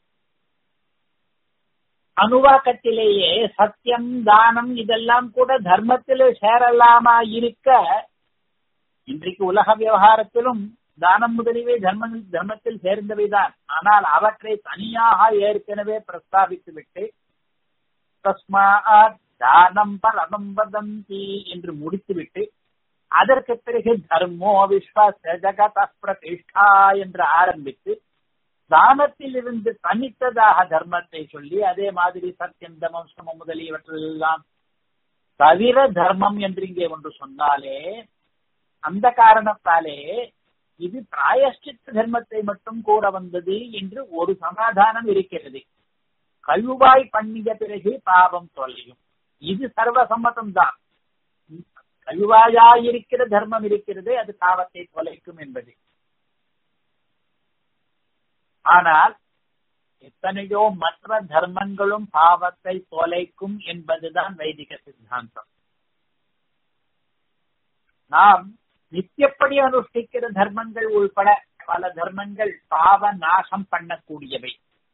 அணுவாக்கத்திலேயே சத்தியம் தானம் இதெல்லாம் கூட தர்மத்திலே சேரலாமா இருக்க இன்றைக்கு உலக விவகாரத்திலும் தானம் முதலியவை தர்ம தர்மத்தில் சேர்ந்தவைதான் ஆனால் அவற்றை தனியாக ஏற்கனவே பிரஸ்தாபித்து விட்டு தஸ்மாத் தானம் பரமம் வதந்தி என்று முடித்துவிட்டு அதற்கு பிறகு தர்மோ விஸ்வாச ஜகத பிரதிஷ்டா என்று ஆரம்பித்து தானத்தில் இருந்து தனித்ததாக தர்மத்தை சொல்லி அதே மாதிரி சத்தியம் தமம் சமம் முதலியவற்றெல்லாம் தவிர தர்மம் என்று இங்கே ஒன்று சொன்னாலே அந்த காரணத்தாலே இது பிராயஷ்டித்த தர்மத்தை மட்டும் கூற வந்தது என்று ஒரு சமாதானம் இருக்கிறது கழுவாய் பண்ணிய பிறகு பாவம் தொலையும் இது சர்வசம்மதம் தான் கழுவாயாயிருக்கிற தர்மம் இருக்கிறது அது பாவத்தை தொலைக்கும் என்பது ஆனால் எத்தனையோ மற்ற தர்மங்களும் பாவத்தை தொலைக்கும் என்பதுதான் வைதிக சித்தாந்தம் நாம் நித்தியப்படி அனுஷ்டிக்கிற தர்மங்கள் உள்பட பல தர்மங்கள் பாவ நாசம் பண்ணக்கூடியவை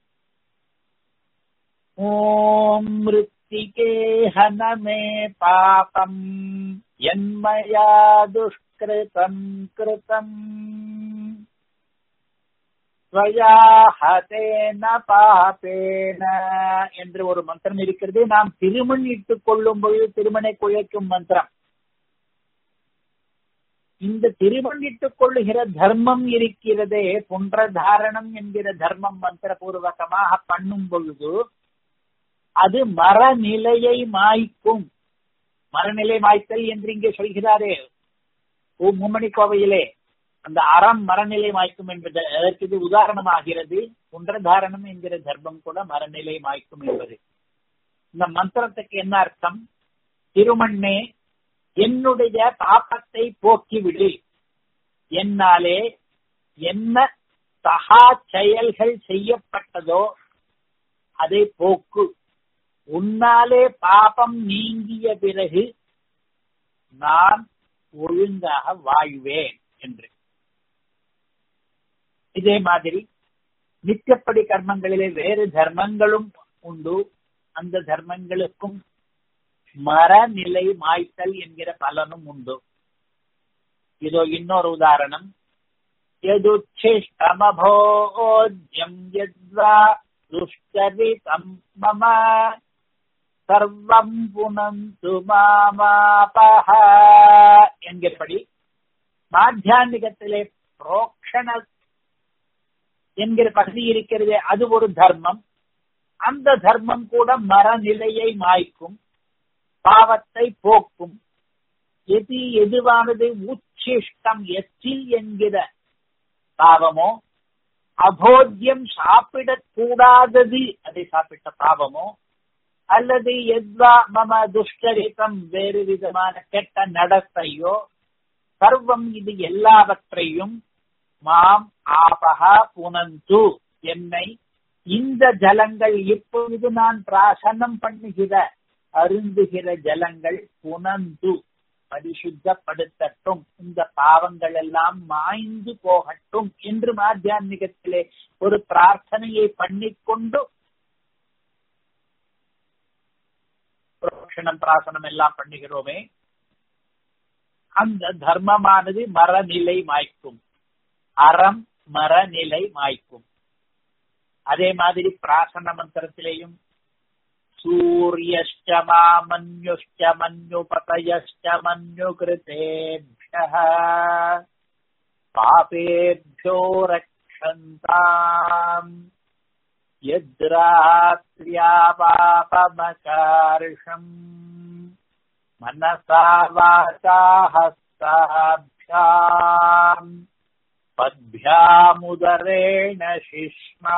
ஓம் மிருத்திகே ஹனமே பாபம் என்மயா துஷ்கிருதம் கிருதம் ஸ்வயா ஹதேன பாபேன என்று ஒரு மந்திரம் இருக்கிறது நாம் திருமண் இட்டுக் கொள்ளும் பொழுது திருமணை குழைக்கும் மந்திரம் இந்த திருமணிட்டுக் கொள்ளுகிற தர்மம் இருக்கிறதே புன்ற தாரணம் என்கிற தர்மம் மந்திரபூர்வகமாக பண்ணும் பொழுது அது மரநிலையை மாய்க்கும் மரநிலை மாய்த்தல் என்று இங்கே சொல்கிறாரே ஓ மும்மணி கோவையிலே அந்த அறம் மரநிலை மாய்க்கும் என்பது அதற்கு இது உதாரணமாகிறது புன்றதாரணம் என்கிற தர்மம் கூட மரநிலை மாய்க்கும் என்பது இந்த மந்திரத்துக்கு என்ன அர்த்தம் திருமண்ணே என்னுடைய பாப்பத்தை போக்கிவிடு என்னாலே என்ன சகா செயல்கள் செய்யப்பட்டதோ அதை போக்கு உன்னாலே பாபம் நீங்கிய பிறகு நான் ஒழுங்காக வாழ்வேன் என்று இதே மாதிரி நித்தியப்படி கர்மங்களிலே வேறு தர்மங்களும் உண்டு அந்த தர்மங்களுக்கும் மரநிலை மாய்த்தல் என்கிற பலனும் உண்டு இதோ இன்னொரு உதாரணம் எதுச்சிஷ்டமபோஜ்யம் யத்வா துஷ்கரிதம் மம சர்வம் புனந்து மாமாபஹ என்கிறபடி மாத்தியான்மிகத்திலே புரோக்ஷண என்கிற பகுதி இருக்கிறது அது ஒரு தர்மம் அந்த தர்மம் கூட மரநிலையை மாய்க்கும் பாவத்தை போக்கும் எது எதுவானது உச்சிஷ்டம் எச்சில் என்கிற பாவமோ அபோத்தியம் சாப்பிடக் கூடாதது அதை சாப்பிட்ட பாவமோ அல்லது எத்வா மம துஷ்டரிதம் வேறு விதமான கெட்ட நடத்தையோ சர்வம் இது எல்லாவற்றையும் மாம் ஆபகா புனந்து என்னை இந்த ஜலங்கள் இப்பொழுது நான் பிராசனம் பண்ணுகிற அருந்துகிற ஜலங்கள் புனந்து பரிசுத்தப்படுத்தட்டும் இந்த பாவங்கள் எல்லாம் மாய்ந்து போகட்டும் என்று மாத்தியான்மிகத்திலே ஒரு பிரார்த்தனையை பண்ணிக்கொண்டு புரோஷனம் பிராசனம் எல்லாம் பண்ணுகிறோமே அந்த தர்மமானது மரநிலை மாய்க்கும் அறம் மரநிலை மாய்க்கும் அதே மாதிரி பிராசன மந்திரத்திலேயும் சூரியஷ்ட மாமன்யுஷ்ட மன்யுபதயஷ்ட மன்யுகிருதேபியः பாபேभ्यो ரக்ஷந்தாம் यद्रात्र्या पापमकार्षम् मनसा वाचा हस्ताभ्याम् पद्भ्यामुदरेण शिष्मा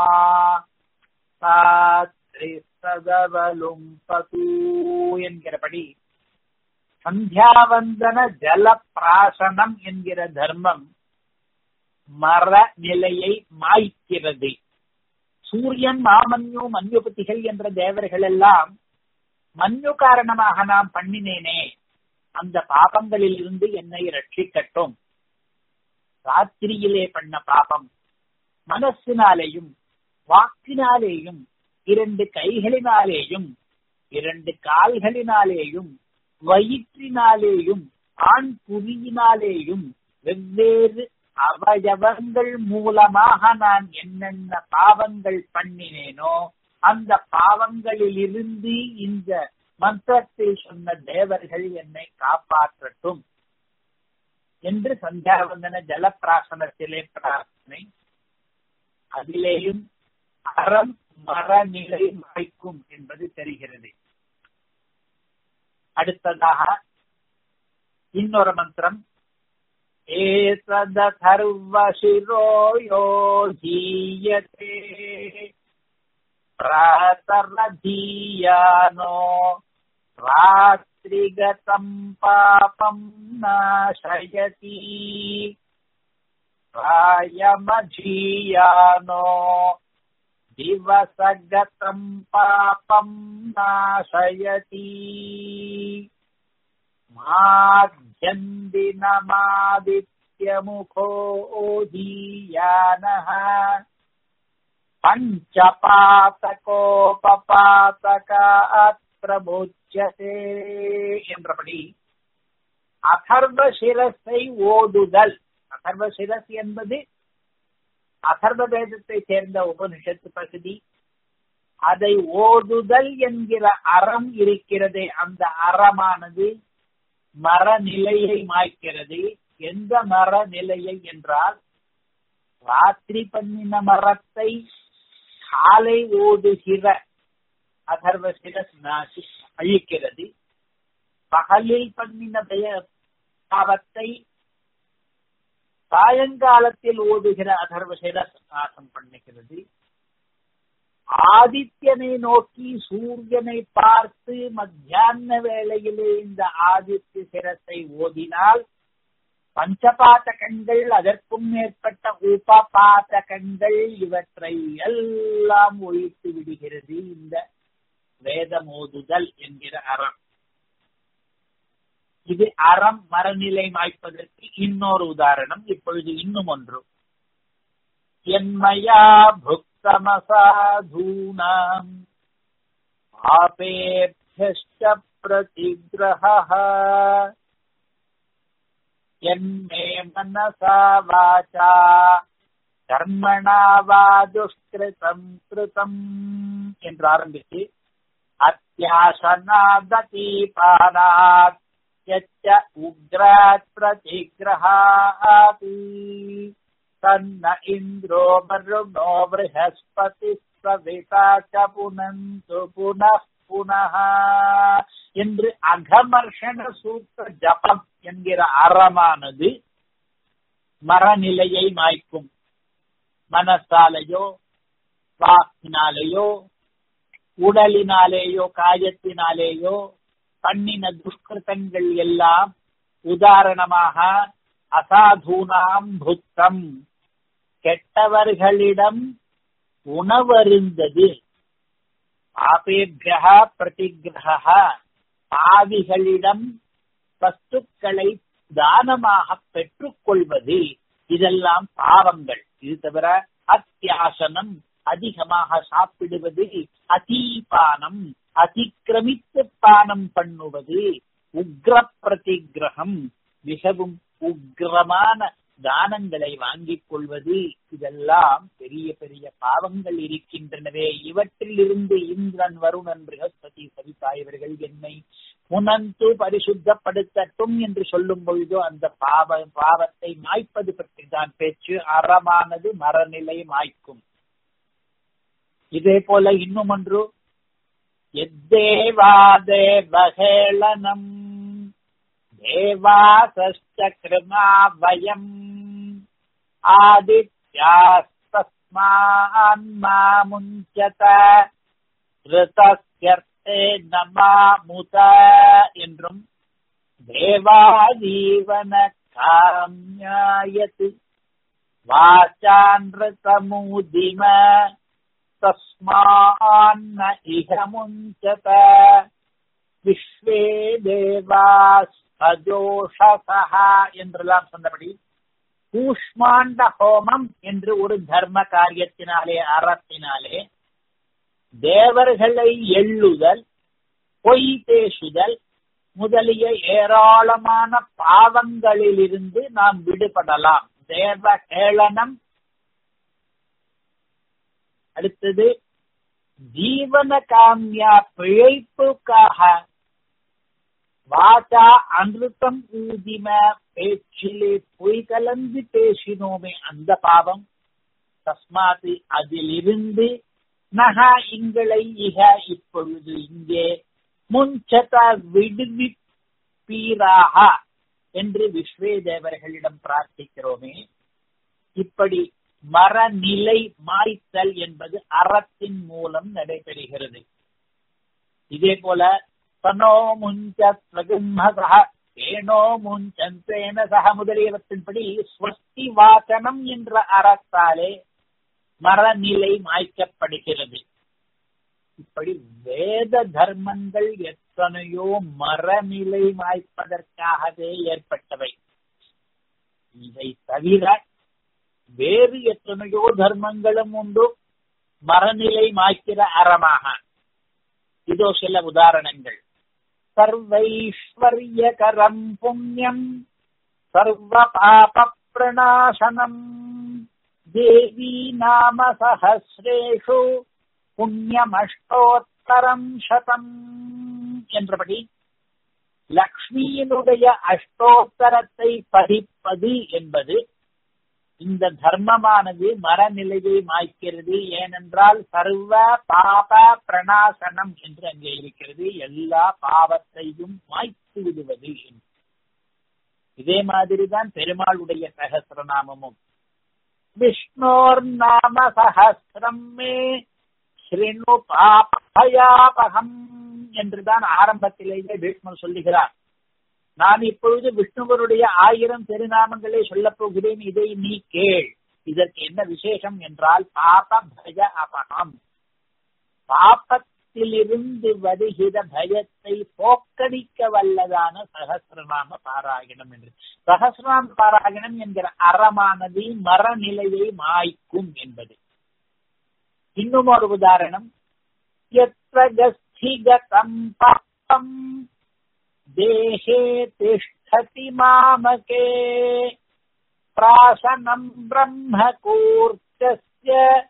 சதவலும்பது என்கிறபடி சந்தியாவந்தன ஜல பிராசனம் என்கிற தர்மம் மர நிலையை மாய்க்கிறது சூரியன் மாமன்யு மன்யுபதிகள் என்ற தேவர்கள் எல்லாம் மன்யு காரணமாக நான் பண்ணினேனே அந்த பாபங்களில் இருந்து என்னை ரட்சிக்கட்டும் ராத்திரியிலே பண்ண பாபம் மனசினாலேயும் வாக்கினாலேயும் இரண்டு கைகளினாலேயும் இரண்டு கால்களினாலேயும் வயிற்றினாலேயும் ஆண் புவியினாலேயும் வெவ்வேறு அவயவங்கள் மூலமாக நான் என்னென்ன பாவங்கள் பண்ணினேனோ அந்த பாவங்களில் இருந்து இந்த மந்திரத்தை சொன்ன தேவர்கள் என்னை காப்பாற்றட்டும் என்று சந்தியாவந்தன ஜலப்பிராசனத்திலே பிரார்த்தனை அதிலேயும் அறம் மரநிலை மாய்க்கும் என்பது தெரிகிறது அடுத்ததாக இன்னொரு மந்திரம் एतदथर्वशिरो यो हीयते प्रातरधीयानो रात्रिगतम् पापम् नाशयति प्रायमधीयानो दिवसगतम् पापम् नाशयति माध्यन्दिनमादित्यमुखो ओधीयानः பஞ்சபாத்தகோபாத்தகாத் பிரபுச்சதே என்றபடி அதர்வ சிரஸை ஓதுதல் அதர்வ சிரஸ் என்பது அதர்வ வேதத்தை சேர்ந்த உபனிஷத்து பகுதி அதை ஓதுதல் என்கிற அறம் இருக்கிறதே அந்த அறமானது மரநிலையை மாய்க்கிறது எந்த மரநிலையை என்றால் ராத்திரி பண்ணின மரத்தை காலை ஓடுகிற அதர்வ சிரஸ் நாசி அழிக்கிறது பகலில் பண்ணின பாவத்தை சாயங்காலத்தில் ஓடுகிற அதர்வ சிரஸ் நாசம் பண்ணுகிறது ஆதித்யனை நோக்கி சூரியனை பார்த்து மத்தியான வேளையிலே இந்த ஆதித்ய சிரத்தை ஓதினால் பஞ்சபாத்தகங்கள் அதற்கும் மேற்பட்ட உபபாத்தகங்கள் இவற்றை எல்லாம் ஒழித்து விடுகிறது இந்த வேதம் ஓதுதல் என்கிற அறம் இது அறம் மரநிலை மாய்ப்பதற்கு இன்னொரு உதாரணம் இப்பொழுது இன்னும் ஒன்று என்மயா புக்தமசாதூனாம் பாபேபியஷ்ட பிரதிகிரஹ என்மே மனசா வாச்சா கர்மணா வா துஷ்கிருதம் கிருதம் என்று ஆரம்பித்து அத்தியாசனாதீபானாத் யச்ச உக்ராத் பிரதிகிரஹாதி தன்ன இந்திரோ வருணோ ப்ரஹஸ்பதி சவிதா ச புனந்து புனః புனः என்று அகமர்ஷண சூத்திர ஜபம் என்கிற அறமானது மரநிலையை மாய்க்கும் மனசாலேயோ வாக்கினாலேயோ உடலினாலேயோ காயத்தினாலேயோ பண்ணின துஷ்கிருத்தங்கள் எல்லாம் உதாரணமாக அசாதூனாம் புத்தம் கெட்டவர்களிடம் உணவருந்தது பாபேபியா பிரதிகிரக பாவிகளிடம் வஸ்துக்களை தானமாக பெற்றுக்கொள்வது இதெல்லாம் பாவங்கள் இது தவிர அத்தியாசனம் அதிகமாக சாப்பிடுவது அதீபானம் அதிக்கிரமித்து பானம் பண்ணுவது உக்ர பிரதிகிரகம் மிகவும் உக்ரமான தானங்களை வாங்கிக் கொள்வது இதெல்லாம் பெரிய பெரிய பாவங்கள் இருக்கின்றனவே இவற்றிலிருந்து இந்திரன் வருணன் பிரகஸ்பதி சவிதா இவர்கள் என்னை புனந்து பரிசுத்தப்படுத்தட்டும் என்று சொல்லும் பொழுதோ அந்த பாவ பாவத்தை மாய்ப்பது பற்றி தான் பேச்சு அறமானது மரநிலை மாய்க்கும் இதே போல இன்னும் ஒன்று எத்தேவாதேவகேளனம் தேவாசக்கிருமா வயம் ஆதித்யாஸ்தஸ்மான் மாமுஞ்சத ரிதஸ்யர்த்தே நமாமுத என்றும் தேவாதீவன காமியாயத்து வாச்சான்றுதமுதிம தஸ்மாन्न இஹ முஞ்சத விஸ்வே தேவாஸ் அஜோஷசா என்றெல்லாம் சொன்னபடி கூஷ்மாண்ட ஹோமம் என்று ஒரு தர்ம காரியத்தினாலே அறத்தினாலே தேவர்களை எள்ளுதல் பொய் பேசுதல் முதலிய ஏராளமான பாவங்களிலிருந்து நாம் விடுபடலாம் தேவ கேளனம் அடுத்தது ஜீவன காமியா பிழைப்புக்காக வாசா அமிர்தம் ஊதிம பேச்சிலே பொய் கலந்து பேசினோமே அந்த பாவம் தஸ்மாத்து அதிலிருந்து நகா இங்களை இக இப்பொழுது இங்கே முன்சத விடுவிப்பீராக என்று விஸ்வே தேவர்களிடம் பிரார்த்திக்கிறோமே இப்படி மரநிலை மாய்த்தல் என்பது அறத்தின் மூலம் நடைபெறுகிறது இதே போல தனோ முஞ்சத்வகும்மசக ஏனோ முஞ்சந்தேன சக முதலியவற்றின்படி ஸ்வஸ்தி வாசனம் என்ற அறத்தாலே மரநிலை மாய்க்கப்படுகிறது இப்படி வேத தர்மங்கள் எத்தனையோ மரநிலை மாய்ப்பதற்காகவே ஏற்பட்டவை இதை தவிர வேறு எத்தனையோ தர்மங்களும் உண்டு மரநிலை மாய்க்கிற அறமாக இதோ சில உதாரணங்கள் சர்வைஸ்வர்யகரம் புண்ணியம் சர்வ பாப பிரணாசனம் தேவி நாம சஹசிரேஷு புண்ணியமஷ்டோத்தரம் சதம் என்றபடி லக்ஷ்மியினுடைய அஷ்டோத்தரத்தை பதிப்பது என்பது இந்த தர்மமானது மரநிலையை மாய்க்கிறது ஏனென்றால் சர்வ பாப பிரணாசனம் என்று அங்கே இருக்கிறது எல்லா பாவத்தையும் மாய்த்து விடுவது இதே மாதிரிதான் பெருமாளுடைய சகசிரநாமமும் விஷ்ணோர் நாம சஹசிரம் மே ஸ்ரீனு பாபயாபகம் என்றுதான் ஆரம்பத்திலேயே பீஷ்மர் சொல்லுகிறார் நான் இப்பொழுது விஷ்ணுவருடைய ஆயிரம் திருநாமங்களை சொல்லப் போகிறேன் இதை நீ கேள் இதற்கு என்ன விசேஷம் என்றால் பாப பய அபகம் பாப்பத்திலிருந்து வருகிற பயத்தை போக்கடிக்க வல்லதான சகசிரநாம பாராயணம் என்று சகசிரநாம பாராயணம் என்கிற அறமானது மரநிலையை மாய்க்கும் என்பது இன்னும் ஒரு உதாரணம் எத்திகதம் பாப்பம் देहे तिष्ठति मामके प्राशनम् ब्रह्मकूर्चस्य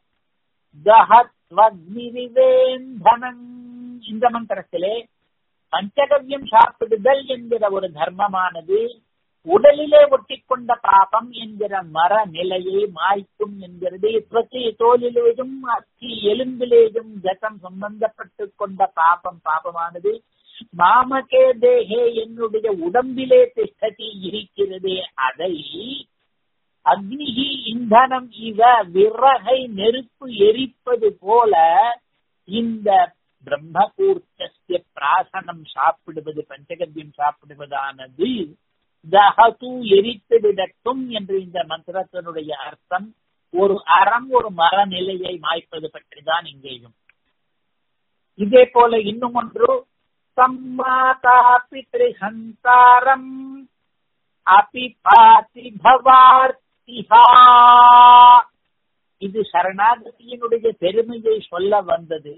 தஹத்வக்னிவிவேந்தனம் இந்த மந்திரத்திலே பஞ்சகவ்யம் சாப்பிடுதல் என்கிற ஒரு தர்மமானது உடலிலே ஒட்டிக்கொண்ட பாபம் என்கிற மர நிலையை மாய்க்கும் என்கிறது பிரதி தோலிலேயும் அத்தி எலும்பிலேயும் ஜகம் சம்பந்தப்பட்டு கொண்ட பாபம் பாபமானது மாமகே தேகே என்னுடைய உடம்பிலே திஷ்டதி இருக்கிறதே அதை அக்னிகி இந்தனம் இவ விறகை நெருப்பு எரிப்பது போல இந்த பிரம்மகூர்த்தசிய பிராசனம் சாப்பிடுவது பஞ்சகத்தியம் சாப்பிடுவதானது தகது எரித்து விடட்டும் என்று இந்த மந்திரத்தினுடைய அர்த்தம் ஒரு அறம் ஒரு மரநிலையை மாய்ப்பது பற்றிதான் இங்கேயும் இதே போல இன்னும் ஒன்று சம்மாதா பித்ருஹந்தாரம் அபி பாதி பவார்த்திஹா இது சரணாகதியினுடைய பெருமையை சொல்ல வந்தது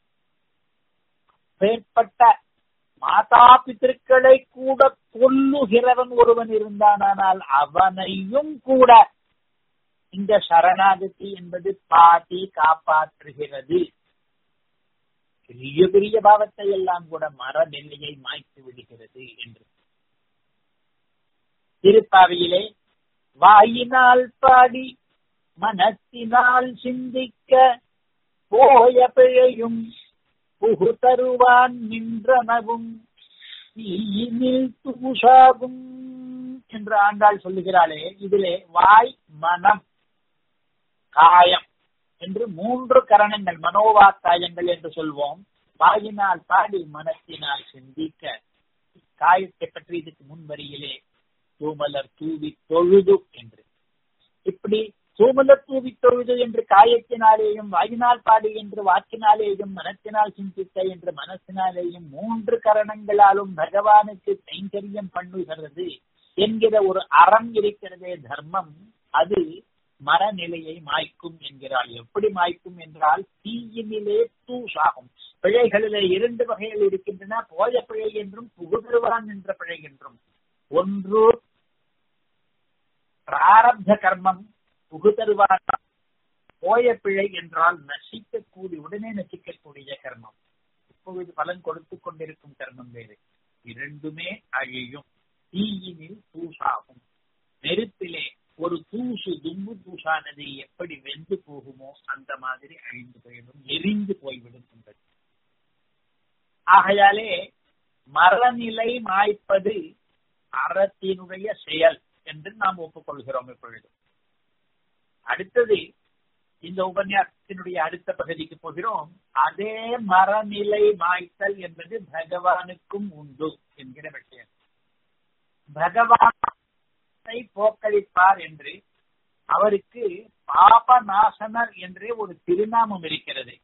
பேர்பட்ட மாதா பித்திருக்களை கூட கொல்லுகிறவன் ஒருவன் இருந்தானால் அவனையும் கூட இந்த சரணாகதி என்பது பாட்டி காப்பாற்றுகிறது பெரிய பெரிய பாவத்தை எல்லாம் கூட மரநிலையை மாய்த்து விடுகிறது என்று திருப்பாவையிலே வாயினால் பாடி மனத்தினால் சிந்திக்க போய பிழையும் புகு தருவான் நின்றனவும் தீயினில் தூசாகும் என்று ஆண்டாள் சொல்லுகிறாளே இதிலே வாய் மனம் காயம் என்று மூன்று கரணங்கள் மனோவாக்காயங்கள் என்று சொல்வோம் வாயினால் பாடி மனத்தினால் சிந்திக்க காயத்தை பற்றி இதுக்கு முன்வரியிலே தூமலர் தூவி தொழுது என்று இப்படி தூமலர் தூவி தொழுது என்று காயத்தினாலேயும் வாயினால் பாடி என்று வாக்கினாலேயும் மனத்தினால் சிந்திக்க என்று மனசினாலேயும் மூன்று கரணங்களாலும் பகவானுக்கு கைங்கரியம் பண்ணுகிறது என்கிற ஒரு அறம் இருக்கிறதே தர்மம் அது மரநிலையை மாய்க்கும் என்கிறாள் எப்படி மாய்க்கும் என்றால் தீயினிலே தூசாகும் பிழைகளிலே இரண்டு வகைகள் இருக்கின்றன போய பிழை என்றும் புகுதருவான் என்ற பிழை என்றும் ஒன்று பிராரப்த கர்மம் புகுதருவான் போய பிழை என்றால் நசிக்கக்கூடிய உடனே நசிக்கக்கூடிய கர்மம் இப்பொழுது பலன் கொடுத்து கொண்டிருக்கும் கர்மம் வேறு இரண்டுமே அழியும் தீயினில் தூசாகும் நெருப்பிலே ஒரு தூசு தும்பு தூசானது எப்படி வெந்து போகுமோ அந்த மாதிரி அழிந்து போயிடும் எரிந்து போய்விடும் என்பது ஆகையாலே மரநிலை மாய்ப்பது அறத்தினுடைய செயல் என்று நாம் ஒப்புக்கொள்கிறோம் இப்பொழுது அடுத்தது இந்த உபன்யாசத்தினுடைய அடுத்த பகுதிக்கு போகிறோம் அதே மரநிலை மாய்த்தல் என்பது பகவானுக்கும் உண்டு என்கிற விஷயம் பகவான் போக்களிப்பார் என்று அவருக்கு பாப நாசனர் என்றே ஒரு திருநாமம் இருக்கிறது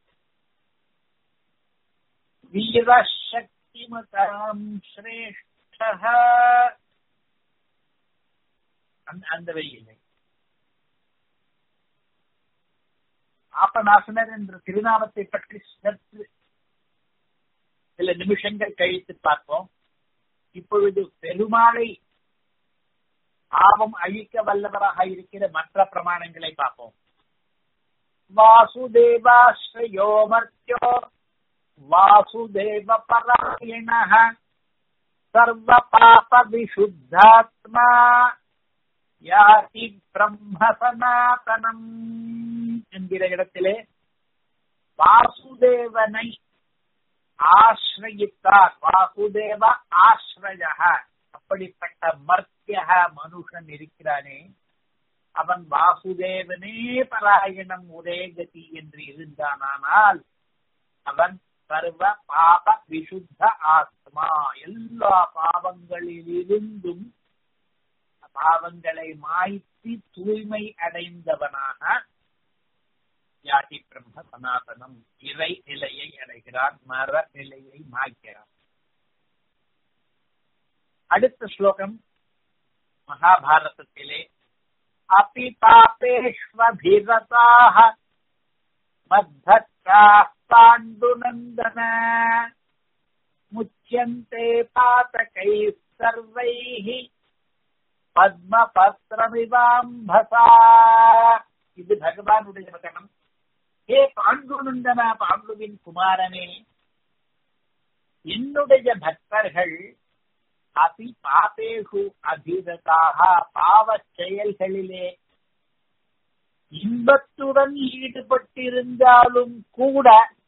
வீரசக்திமதாம் சிரேஷ்ட அந்த வழியில்லை பாபநாசனர் என்ற திருநாமத்தை பற்றி சற்று சில நிமிஷங்கள் கழித்து பார்ப்போம் இப்பொழுது பெருமாளை பாவம் அழிக்க வல்லவராக இருக்கிற மற்ற பிரமாணங்களை பார்ப்போம் வாசுதேவாஸ்ரயோ மர்த்தியோ வாசுதேவ பராயண சர்வ பாப விசுத்தாத்மா யாதி பிரம்ம சனாதனம் என்கிற இடத்திலே வாசுதேவனை ஆசிரயித்தார் வாசுதேவ ஆசிரய அப்படிப்பட்ட மர்த்திய மனுஷன் இருக்கிறானே அவன் வாசுதேவனே பராயணம் ஒரே கதி என்று இருந்தானால் அவன் சர்வ பாப விசுத்த ஆத்மா எல்லா பாவங்களிலிருந்தும் பாவங்களை மாய்த்தி தூய்மை அடைந்தவனாக யாதி பிரம்ம சனாதனம் இறை நிலையை அடைகிறான் மர நிலையை மாய்க்கிறான் அடுத்த ஸ்லோகம் மகாபாரதத்திலே अपि पापेष्वभिरताः मद्धत्ताः पाण्डुनन्दन मुच्यन्ते पातकैः सर्वैः பத்மபத்ரமிவாம்பசா இது பகவானுடைய வசனம் ஹே பாண்டுநந்தனா பாண்டுவின் குமாரனே என்னுடைய பக்தர்கள் அபி பாபேஷு அபிரதாக பாவ செயல்களிலே இன்பத்துடன் ஈடுபட்டிருந்தாலும் கூட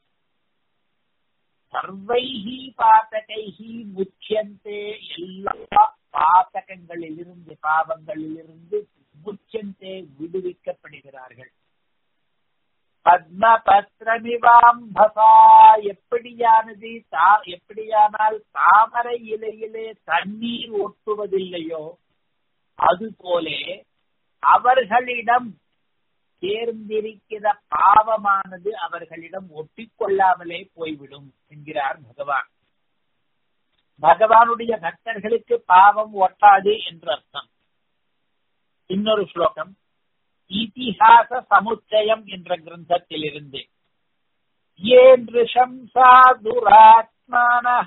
சர்வைகி பாத்தகைகி முச்சியந்தே எல்லா பாத்தகங்களிலிருந்து பாவங்களிலிருந்து முச்சியந்தே விடுவிக்கப்படுகிறார்கள் பத்மபத்ரமிவாம்பசா எப்படியானது எப்படியானால் தாமரை இலையிலே தண்ணீர் ஒட்டுவதில்லையோ அதுபோலே அவர்களிடம் சேர்ந்திருக்கிற பாவமானது அவர்களிடம் ஒட்டிக்கொள்ளாமலே போய்விடும் என்கிறார் பகவான் பகவானுடைய பக்தர்களுக்கு பாவம் ஒட்டாது என்று அர்த்தம் இன்னொரு ஸ்லோகம் இதிஹாச சமுச்சயம் என்ற கிரந்தத்தில் இருந்து ஏ நிருஷம்சா துராத்மான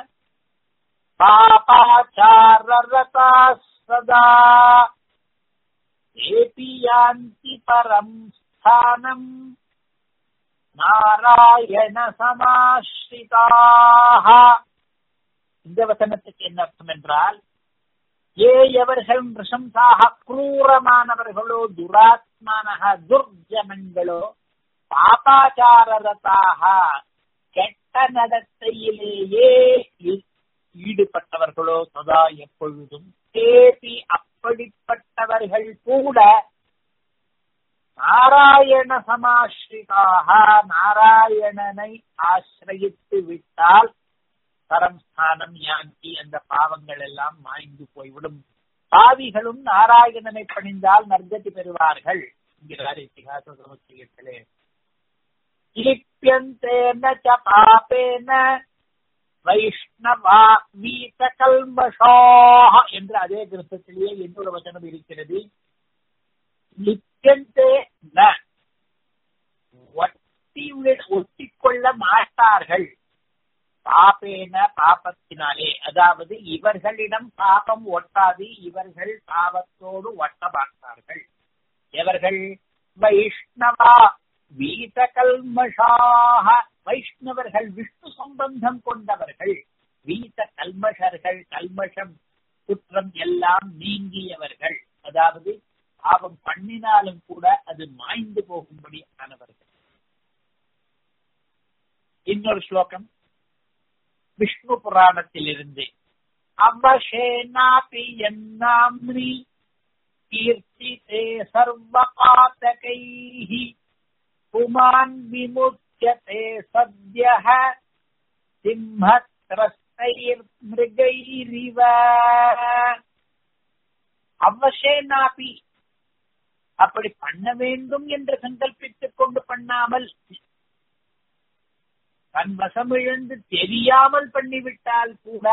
பாபாச்சாரரதா சதா ஏபி யாந்தி பரம் ஸ்தானம் நாராயண சமாஸ்ரிதாக இந்த வசனத்துக்கு என்ன அர்த்தம் என்றால் ஏ எவர்கள் நிருஷம்சாக குரூரமானவர்களோ துராத்மானக துர்ஜனங்களோ பாபாச்சாரரதாக கெட்ட நடத்தையிலேயே ஈடுபட்டவர்களோ சதா எப்பொழுதும் தேபி அப்படிப்பட்டவர்கள் கூட நாராயண சமாஸ்ரிதாக நாராயணனை ஆசிரயித்து விட்டால் பரம் ஸ்தானம் யாங்கி அந்த பாவங்கள் எல்லாம் மாய்ந்து போய்விடும் பாவிகளும் நாராயணனை பணிந்தால் நற்கதி பெறுவார்கள் என்கிறார் இத்திகாச சமுச்சயத்திலே லிப்பியந்தேன ச பாபேன வைஷ்ணவா வீத கல்மஷாக என்று அதே கிரந்தத்திலேயே இன்னொரு வசனம் இருக்கிறது லிப்பியந்தே ந ஒட்டி ஒட்டிக்கொள்ள மாட்டார்கள் பாபேன பாபத்தினாலே அதாவது இவர்களிடம் பாபம் ஒட்டாது இவர்கள் பாவத்தோடு ஒட்ட மாட்டார்கள் எவர்கள் வைஷ்ணவா வீத கல்மஷாக வைஷ்ணவர்கள் விஷ்ணு சம்பந்தம் கொண்டவர்கள் வீத கல்மஷர்கள் கல்மஷம் குற்றம் எல்லாம் நீங்கியவர்கள் அதாவது பாவம் பண்ணினாலும் கூட அது மாய்ந்து போகும்படி ஆனவர்கள் இன்னொரு ஸ்லோகம் விஷ்ணு புராணத்திலிருந்து அவசேனாபி என்னாம்னி கீர்த்திதே சர்வ பாத்தகைः புமான் விமுச்சியதே சத்யः சிம்மத்ரஸ்தைர்மிருகைரிவ அவசேனாபி அப்படி பண்ண வேண்டும் என்று சங்கல்பித்துக் கொண்டு பண்ணாமல் தன் வசமிழந்து தெரியாமல் பண்ணிவிட்டால் கூட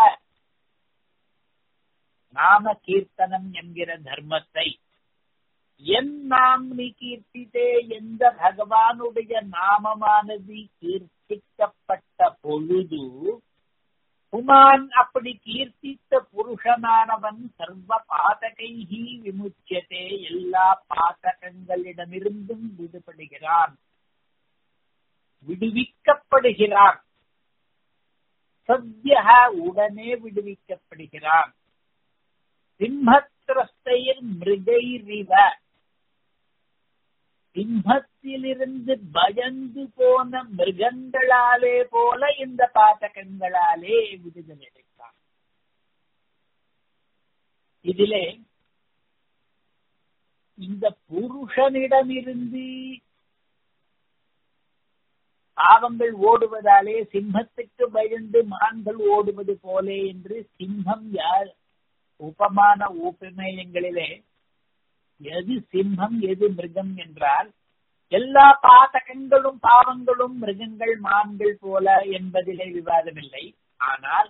நாம கீர்த்தனம் என்கிற தர்மத்தை என் நாம்னி கீர்த்தித்தே எந்த பகவானுடைய நாமமானது கீர்த்திக்கப்பட்ட பொழுது புமான் அப்படி கீர்த்தித்த புருஷனானவன் சர்வ பாதகைஹி விமுச்சியதே எல்லா பாதகங்களிடமிருந்தும் விடுபடுகிறான் விடுவிக்கப்படுகிறான் சத்யா உடனே விடுவிக்கப்படுகிறான் சிம்மத்திரஸ்தையில் மிருகைரிவ சிம்மத்திலிருந்து பயந்து போன மிருகங்களாலே போல இந்த பாதகங்களாலே விடுதலை அடைத்தான் இதிலே இந்த புருஷனிடமிருந்து பாவங்கள் ஓடுவதாலே சிம்மத்துக்கு பயந்து மான்கள் ஓடுவது போலே என்று சிம்மம் யார் உபமான உபமேயங்களிலே எது சிம்மம் எது மிருகம் என்றால் எல்லா பாதகங்களும் பாவங்களும் மிருகங்கள் மான்கள் போல என்பதிலே விவாதமில்லை ஆனால்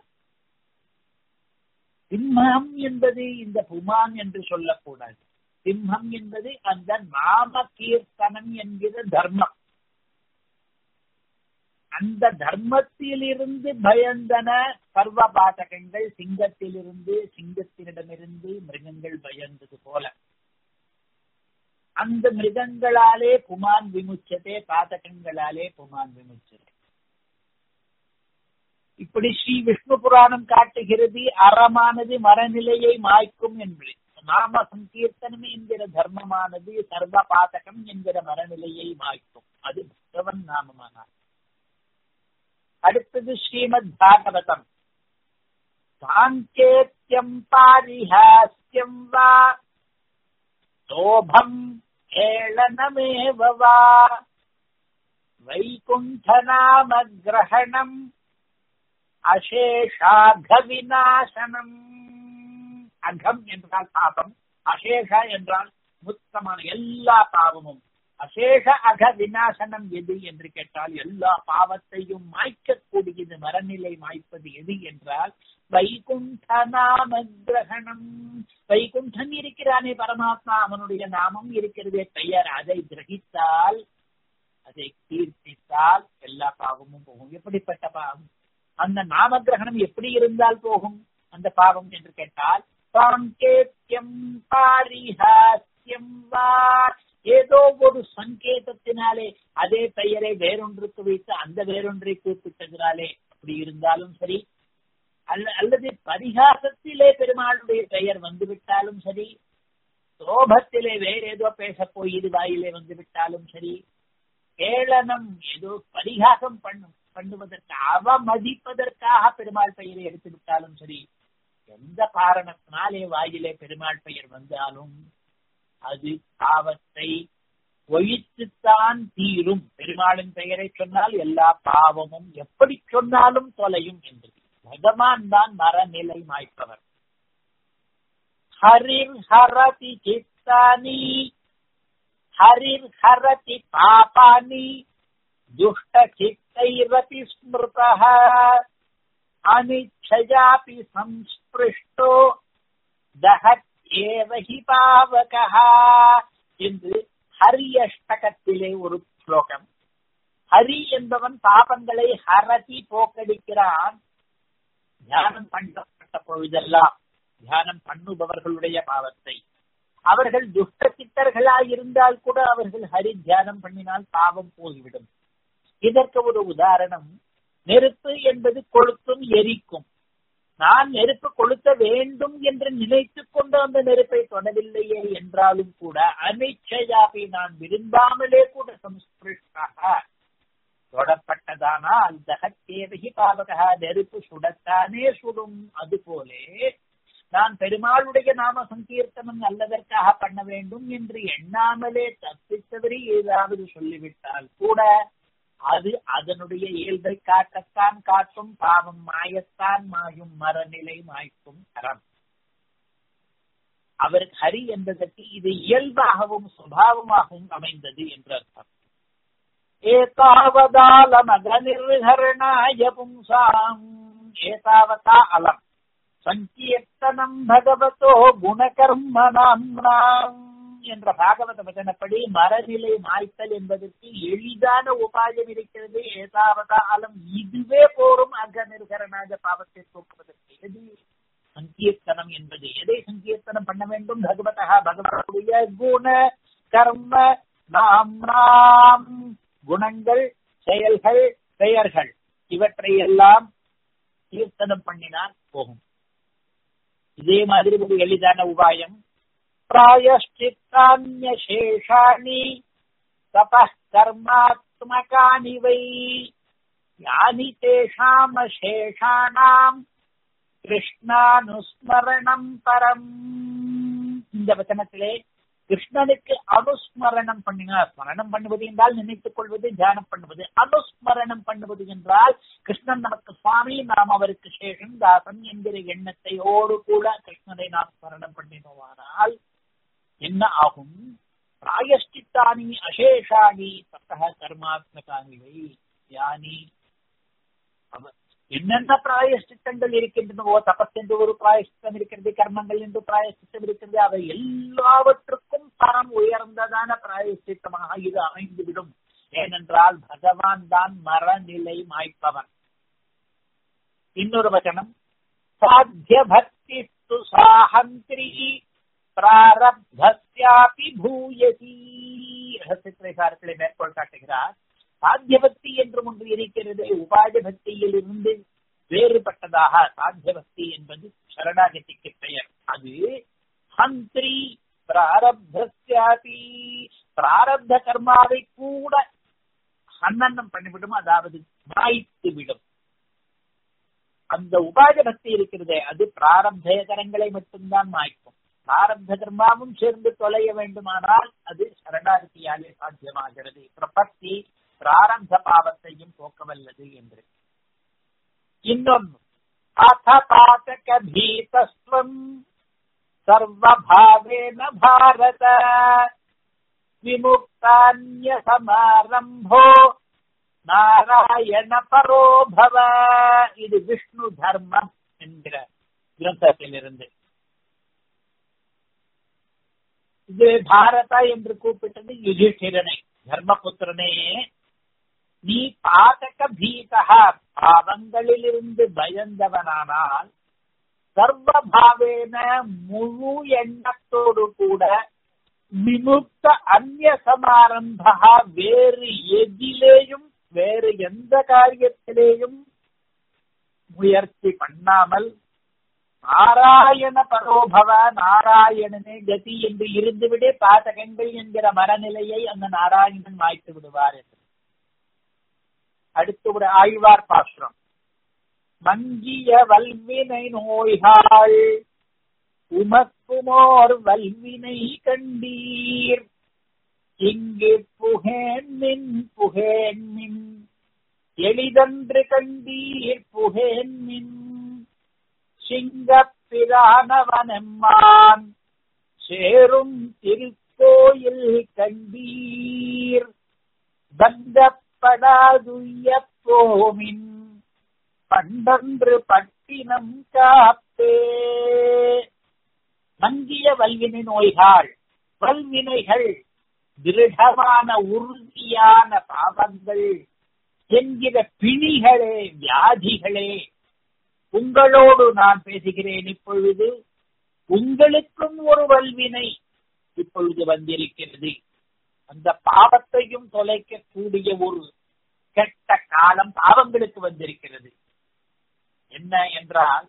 சிம்மம் என்பது இந்த புமான் என்று சொல்லக்கூடாது சிம்மம் என்பது அந்த நாம கீர்த்தனம் என்கிற தர்மம் அந்த தர்மத்திலிருந்து பயந்தன சர்வ பாதகங்கள் சிங்கத்திலிருந்து சிங்கத்தினிடமிருந்து மிருகங்கள் பயந்தது போல அந்த மிருகங்களாலே புமான் விமுச்சதே பாதகங்களாலே புமான் விமுச்சதே இப்படி ஸ்ரீ விஷ்ணு புராணம் காட்டுகிறது அறமானது மரநிலையை மாய்க்கும் என்று நாம சங்கீர்த்தனம் என்கிற தர்மமானது சர்வ பாதகம் என்கிற மரநிலையை மாய்க்கும் அது பகவன் நாமமானார் அடுத்தது ஸ்ரீமத் பாகவதம் சாங்கேத்தியம் பாரிஹாஸ்யம் வா சோபம் ஏளனமேவ வா வைகுண்டநாம கிரகணம் அசேஷாக விநாசனம் அகம் என்றால் பாபம் அசேஷ என்றால் முத்தமான எல்லா பாவமும் அசேஷ அக விநாசனம் எது என்று கேட்டால் எல்லா பாவத்தையும் மாய்க்கக்கூடியது மரநிலை மாய்ப்பது எது என்றால் வைகுண்ட நாம கிரகணம் வைகுண்டன் இருக்கிறானே பரமாத்மா அவனுடைய நாமம் இருக்கிறதே பெயர் அதை கிரகித்தால் அதை கீர்த்தித்தால் எல்லா பாவமும் போகும் எப்படிப்பட்ட பாவம் அந்த நாம கிரகணம் எப்படி இருந்தால் போகும் அந்த பாவம் என்று கேட்டால் சாங்கேத்தியம் பாரிஹாஸ்யம் வா ஏதோ ஒரு சங்கேதத்தினாலே அதே பெயரை வேறொன்றுக்கு வைத்து அந்த வேறொன்றை கூப்பிட்டதினாலே அப்படி இருந்தாலும் சரி அல்ல அல்லது பரிகாசத்திலே பெருமாளுடைய பெயர் வந்துவிட்டாலும் சரி சோபத்திலே வேற ஏதோ பேச போய் இது வாயிலே வந்துவிட்டாலும் சரி கேளனம் ஏதோ பரிகாசம் பண்ணும் பண்ணுவதற்கு அவமதிப்பதற்காக பெருமாள் பெயரை எடுத்து விட்டாலும் சரி எந்த காரணத்தினாலே வாயிலே பெருமாள் பெயர் வந்தாலும் அது பாவத்தை ஒழித்துத்தான் தீரும் பெருமாளின் பெயரை சொன்னால் எல்லா பாவமும் எப்படி சொன்னாலும் தொலையும் என்று பகவான் தான் மரநிலை மாய்ப்பவர் ஹரிர் ஹரதி சித்தானி ஹரிர் ஹரதி பாபானி துஷ்ட சித்தைரபி ஸ்மிருதः அனிச்சயாபி சம்ஸ்பிருஷ்டோ தஹத் ஏவஹி பாவகः என்று ஹரி அஷ்டகத்திலே ஒரு ஸ்லோகம் ஹரி என்பவன் பாபங்களை ஹரதி போக்கடிக்கிறான் தியானம் பண்ணப்பட்ட பொழுதெல்லாம் தியானம் பண்ணுபவர்களுடைய பாவத்தை அவர்கள் துஷ்ட சித்தர்களாய் இருந்தால் கூட அவர்கள் ஹரி தியானம் பண்ணினால் பாவம் போய்விடும் இதற்கு ஒரு உதாரணம் நெருப்பு என்பது கொளுத்தும் எரிக்கும் நான் நெருப்பு கொளுத்த வேண்டும் என்று நினைத்துக் கொண்டு அந்த நெருப்பை தொடவில்லையே என்றாலும் கூட அனிச்சயாபி நான் விரும்பாமலே கூட சம்ஸ்பிருஷ்டாக தொடப்பட்டதானால் தகத்தேவகி பாவகா நெருப்பு சுடத்தானே சுடும் அது போலே நான் பெருமாளுடைய நாம சங்கீர்த்தனம் நல்லதற்காக பண்ண வேண்டும் என்று எண்ணாமலே தப்பித்தவரி ஏதாவது சொல்லிவிட்டால் கூட அது அதனுடைய இயல்பை காட்டத்தான் காட்டும் பாவம் மாயத்தான் மாயும் மரநிலை மாய்க்கும் தரம் அவர் ஹரி என்பதற்கு இது இயல்பாகவும் சுபாவமாகவும் அமைந்தது என்று அர்த்தம் ஏதாவதாலமகநிர்ஹரணாய பும்சாம் ஏதாவதா அலம் சங்கீர்த்தனம் பகவதோ குணகர்ம நாம்னாம் என்ற பாகவத வசனப்படி மரநிலை மாய்த்தல் என்பதற்கு எளிதான உபாயம் இருக்கிறது ஏதாவதா அலம் இதுவே போரும் அக நிர்கரனாக பாவத்தை தூக்குவதற்கு எது சங்கீர்த்தனம் என்பது எதை சங்கீர்த்தனம் பண்ண வேண்டும் பகவதா பகவனுடைய குண கர்ம நாம் நாம் குணங்கள் செயல்கள் பெயர்கள் இவற்றை எல்லாம் கீர்த்தனம் பண்ணினால் போகும் இதே மாதிரி ஒரு எளிதான உபாயம் பிராயஷ்டித்தான்யசேஷாணி தபः கர்மாத்மகானி வை யானி தேஷாமசேஷாணாம் கிருஷ்ணானுஸ்மரணம் பரம் இந்த வச்சனத்திலே கிருஷ்ணனுக்கு அனுஸ்மரணம் பண்ணினார் ஸ்மரணம் பண்ணுவது என்றால் நினைத்துக் கொள்வது தியானம் பண்ணுவது அனுஸ்மரணம் பண்ணுவது என்றால் கிருஷ்ணன் நமக்கு சுவாமி நாம் அவருக்கு சேஷன் தாசன் என்கிற எண்ணத்தையோடு கூட கிருஷ்ணனை நாம் ஸ்மரணம் பண்ணினோமானால் என்ன ஆகும் பிராயஷ்டித்தானி அசேஷாணி தத்தக கர்மாத்மகானி வை யானி என்னென்ன பிராயஷ்டித்தங்கள் இருக்கின்றனவோ தபஸ் என்று ஒரு பிராயஷ்டித்தம் இருக்கிறது கர்மங்கள் என்று பிராயஷ்டித்தம் இருக்கிறது அவை எல்லாவற்றுக்கும் தரம் உயர்ந்ததான பிராயஷ்டித்தமாக இது அமைந்துவிடும் ஏனென்றால் பகவான் தான் மரநிலை மாய்ப்பவன் இன்னொரு வச்சனம் சாத்திய பக்தி சாஹந்திரி பிராரப்தியாபி பூயசி ரகசியத்திரைசாரத்திலே மேற்கோள் காட்டுகிறார் சாத்திய பக்தி என்றும் ஒன்று இருக்கிறது உபாய பக்தியில் இருந்து வேறுபட்டதாக சாத்திய பக்தி என்பது சரணாகதிக்கு பெயர் அது ஹந்திரி பிராரப்தியாபி பிராரப்த கர்மாவை கூட ஹன்னனம் பண்ணிவிடும் அதாவது மாய்த்து விடும் அந்த உபாய பக்தி இருக்கிறதே அது பிராரப்தகரங்களை மட்டும்தான் மாய்க்கும் பிராரப்த கர்மாவும் சேர்ந்து தொலைய வேண்டுமானால் அது சரணாகதியாலே சாத்தியமாகிறது பிரபத்தி பிராரப்த பாவத்தையும் போக்கவல்லது என்று இன்னொன்று அத பாதக பீதஸ்வம் சர்வபாவேன பாரத விமுக்தான்ய சமாரம்போ நாராயண பரோபவ இது விஷ்ணு தர்மம் என்கிற கிரந்தத்திலிருந்து இது பாரத என்று கூப்பிட்டது யுதிஷ்டிரனை தர்மபுத்திரனே நீ பாதக பீதா பாவங்களிலிருந்து பயந்தவனானால் சர்வபாவேன முழு எண்ணத்தோடு கூட விமுக்த அந்நிய சமாரம்பா வேறு எதிலேயும் வேறு எந்த காரியத்திலேயும் முயற்சி பண்ணாமல் நாராயண பரோபவ நாராயணனே கதி என்று இருந்துவிடே பாதகங்கள் என்கிற மனநிலையை அந்த நாராயணன் மாய்த்து விடுவார் என்று அடுத்து ஒரு ஆழ்வார் பாசுரம் மங்கிய வல்வினை நோய்கள் உமக்குமோர் வல்வினை கண்டீர் இங்கு புகேன் மின் புகேன் மின் எளிதன்று கண்டீர் புகேன் மின் சிங்கப்பிரானவனம்மான் சேரும் திருக்கோயில் கண்டீர் பந்தப்படாதுய போமின் பண்டன்று பட்டினம் காப்பே மங்கிய வல்வினை நோய்கள் வல்வினைகள் திருடமான உறுதியான பாவங்கள் என்கிற பிணிகளே வியாதிகளே உங்களோடு நான் பேசுகிறேன் இப்பொழுது உங்களுக்கும் ஒரு வல்வினை இப்பொழுது வந்திருக்கிறது அந்த பாவத்தையும் தொலைக்கக்கூடிய ஒரு கெட்ட காலம் பாவங்களுக்கு வந்திருக்கிறது என்ன என்றால்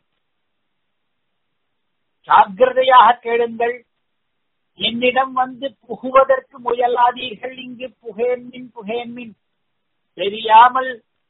ஜாகிரதையாக கேளுங்கள் என்னிடம் வந்து புகுவதற்கு முயலாதீர்கள் இங்கு புகேன்மின் புகேன்மின் தெரியாமல்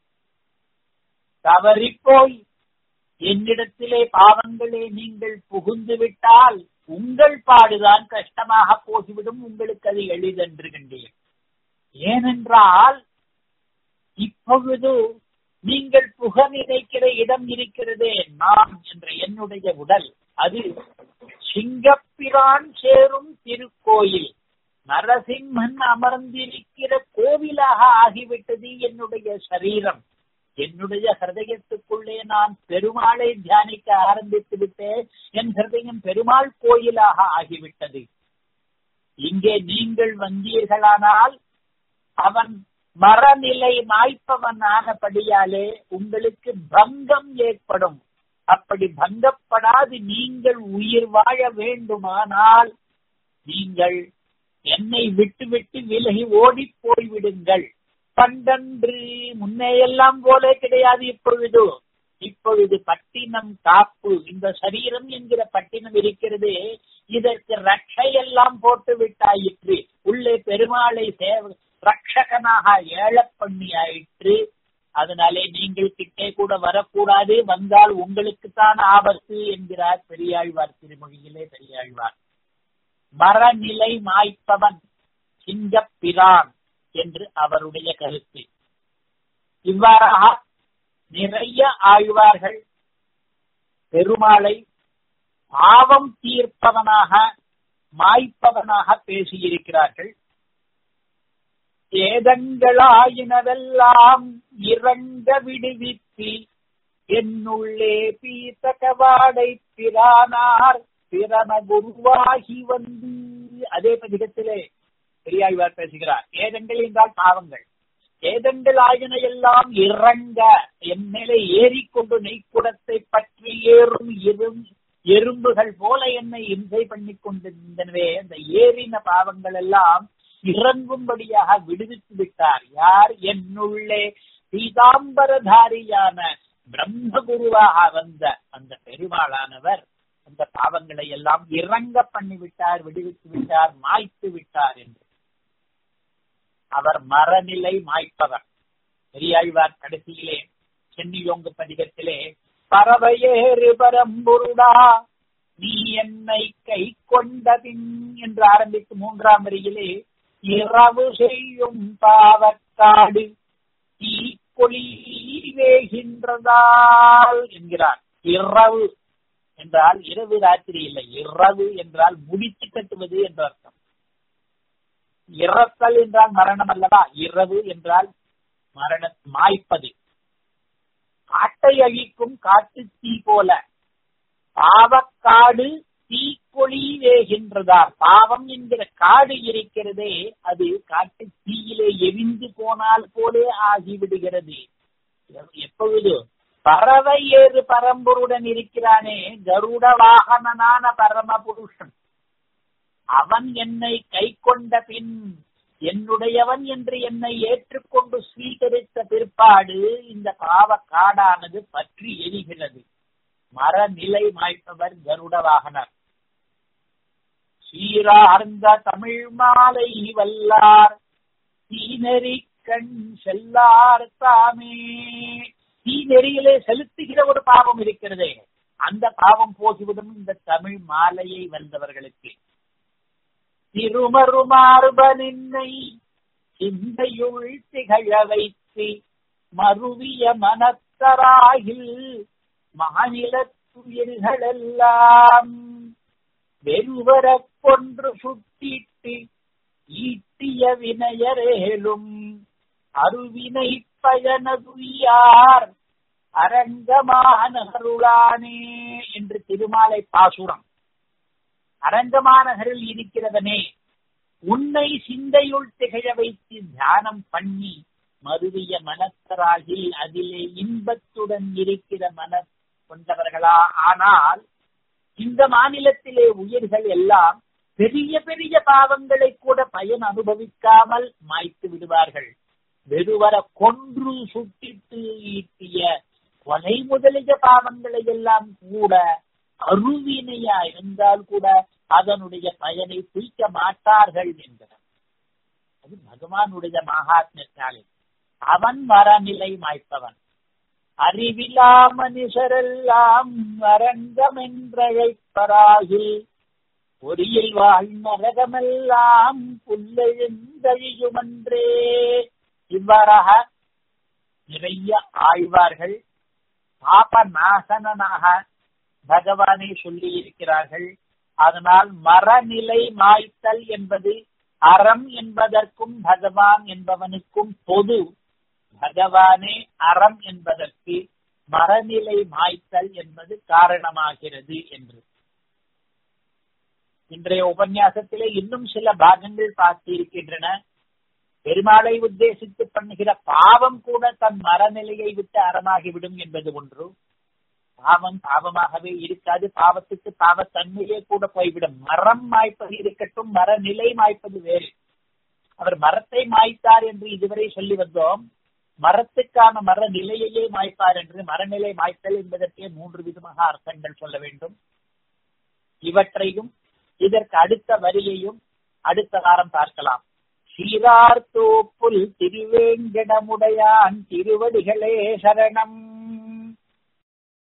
தவறிப்போய் என்னிடத்திலே பாவங்களே நீங்கள் புகுந்து விட்டால் உங்கள் பாடுதான் கஷ்டமாக போகிவிடும் உங்களுக்கு அது எளிதென்று கண்டீர் ஏனென்றால் இப்பொழுது நீங்கள் புக நினைக்கிற இடம் இருக்கிறதே நான் என்ற என்னுடைய உடல் அது சிங்கப்பிரான் சேரும் திருக்கோயில் நரசிம்மன் அமர்ந்திருக்கிற கோவிலாக ஆகிவிட்டது என்னுடைய சரீரம் என்னுடைய ஹிருதயத்துக்குள்ளே நான் பெருமாளை தியானிக்க ஆரம்பித்து விட்டேன் என் ஹிருதயம் பெருமாள் கோயிலாக ஆகிவிட்டது இங்கே நீங்கள் வந்தீர்களானால் அவன் மரநிலை மாய்ப்பவன் ஆனபடியாலே உங்களுக்கு பங்கம் ஏற்படும் அப்படி பங்கப்படாது நீங்கள் உயிர் வாழ வேண்டுமானால் நீங்கள் என்னை விட்டு விட்டு விலகி ஓடி போய்விடுங்கள் பண்டன்று முன்னே எல்லாம் போல கிடையாது இப்பொழுது இப்பொழுது பட்டினம் காப்பு இந்த சரீரம் என்கிற பட்டினம் இருக்கிறதே இதற்கு ரட்சை எல்லாம் போட்டு விட்டாயிற்று உள்ளே பெருமாளை சேவ ரட்சகனாக ஏழ பண்ணி ஆயிற்று அதனாலே நீங்கள் கிட்டே கூட வரக்கூடாது வந்தால் உங்களுக்குத்தான் ஆபத்து என்கிறார் பெரியாழ்வார் திருமொழியிலே பெரியாழ்வார் மரநிலை மாய்ப்பவன் சிங்கப்பிரான் என்று அவருடைய கருத்து இவ்வாறாக நிறைய ஆழ்வார்கள் பெருமாளை பாவம் தீர்ப்பவனாக மாய்ப்பவனாக பேசியிருக்கிறார்கள் ஏதங்களாயினவெல்லாம் இறங்க விடுவித்து என்னுள்ளே பீத்தகவாடை பிரானார் பிறன குருவாகி வந்து அதே பதிகத்திலே பெரியாழ்வார் பேசுகிறார் ஏதங்கள் என்றால் பாவங்கள் ஏதங்கள் ஆயின எல்லாம் இறங்க என் மேலே ஏறிக்கொண்டு நெய்க்குடத்தை பற்றி ஏறும் எறும் எறும்புகள் போல என்னை இம்சை பண்ணி கொண்டிருந்தனவே அந்த ஏறின பாவங்கள் எல்லாம் இறங்கும்படியாக விடுவித்து விட்டார் யார் என்னுள்ளே பீதாம்பரதாரியான பிரம்மகுருவாக வந்த அந்த பெருமாளானவர் அந்த பாவங்களை எல்லாம் இறங்க பண்ணி விட்டார் விடுவித்து விட்டார் மாய்த்து விட்டார் என்று அவர் மரநிலை மாய்ப்பவர் பெரியாழ்வார் கடைசியிலே சென்னியோங்கு பதிகத்திலே பறவையேறு பரம்பொருடா நீ என்னை கை கொண்டபின் என்று ஆரம்பித்து மூன்றாம் வரியிலே இரவு செய்யும் பாவக்காடு தீக்கொழி வேகின்றதால் என்கிறார் இரவு என்றால் இரவு ராத்திரி இல்லை இரவு என்றால் முடித்து கட்டுவது என்ற அர்த்தம் இறத்தல் என்றால் மரணம் அல்லவா இரவு என்றால் மரண மாய்ப்பது காட்டை அழிக்கும் காட்டு தீ போல பாவக்காடு தீக்கொழி வேகின்றதார் பாவம் என்கிற காடு இருக்கிறதே அது காட்டு தீயிலே எரிந்து போனால் போலே ஆகிவிடுகிறது எப்பொழுது பறவை ஏறு பரம்பொருடன் இருக்கிறானே கருட வாகனனான பரம புருஷன் அவன் என்னை கை கொண்ட பின் என்னுடையவன் என்று என்னை ஏற்றுக்கொண்டு ஸ்வீகரித்த பிற்பாடு இந்த பாவ காடானது பற்றி எரிகிறது மரநிலை மாய்ப்பவர் கருட வாகனர் சீரார்ந்த தமிழ் மாலை வல்லார் தீநெறி கண் செல்லார் தாமே தீநெறியிலே செலுத்துகிற ஒரு பாவம் இருக்கிறதே அந்த பாவம் போகிவிடும் இந்த தமிழ் மாலையை வந்தவர்களுக்கு திருமருமார்பனின்னை சிந்தையுள் திகழ வைத்து மருவிய மனத்தராகில் மாநிலத்துயிர்களெல்லாம் வெறுவரக் கொன்று சுட்டிட்டு ஈட்டிய வினையரேலும் அருவினை பயனதுயார் அரங்கமான அருளானே என்று திருமாலை பாசுரம் அரங்கமாநகரில் இருக்கிறவனே உன்னை சிந்தையுள் திகழ வைத்து தியானம் பண்ணி மருவிய மனத்தராகில் அதிலே இன்பத்துடன் இருக்கிற மன கொண்டவர்களா ஆனால் இந்த மாநிலத்திலே உயிர்கள் எல்லாம் பெரிய பெரிய பாவங்களை கூட பயன் அனுபவிக்காமல் மாய்த்து விடுவார்கள் வெறுவர கொன்று சுட்டிட்டு ஈட்டிய கொலை முதலிய பாவங்களை எல்லாம் கூட அருவினையா இருந்தால் கூட அதனுடைய பயனை தூக்க மாட்டார்கள் என்கிறார் அது பகவானுடைய மகாத்மியத்தாலே அவன் மரநிலை மாய்ப்பவன் அறிவிலா மனுஷரெல்லாம் அரங்கம் என்றழைப்பராகில் பொறியில் வாழ் நரகமெல்லாம் புல்லெழுந்தழியுமன்றே இவ்வாறாக நிறைய ஆழ்வார்கள் பாப நாசனனாக பகவானை சொல்லி இருக்கிறார்கள் அதனால் மரநிலை மாய்த்தல் என்பது அறம் என்பதற்கும் பகவான் என்பவனுக்கும் பொது பகவானே அறம் என்பதற்கு மரநிலை மாய்த்தல் என்பது காரணமாகிறது என்று இன்றைய உபன்யாசத்திலே இன்னும் சில பாகங்கள் பார்த்திருக்கின்றன பெருமாளை உத்தேசித்து பண்ணுகிற பாவம் கூட தன் மரநிலையை விட்டு அறமாகிவிடும் என்பது ஒன்று பாவம் பாவமாகவே இருக்காது பாவத்துக்கு பாவத்தன்மையே கூட போய்விடும் மரம் மாய்ப்பது இருக்கட்டும் மரநிலை மாய்ப்பது வேறு அவர் மரத்தை மாய்த்தார் என்று இதுவரை சொல்லி வந்தோம் மரத்துக்கான மர நிலையையே மாய்ப்பார் என்று மரநிலை மாய்த்தல் என்பதற்கே மூன்று விதமாக அர்த்தங்கள் சொல்ல வேண்டும் இவற்றையும் இதற்கு அடுத்த வரியையும் அடுத்த வாரம் பார்க்கலாம் சீரார் தோப்புல் திருவேங்கடமுடையான் திருவடிகளே சரணம்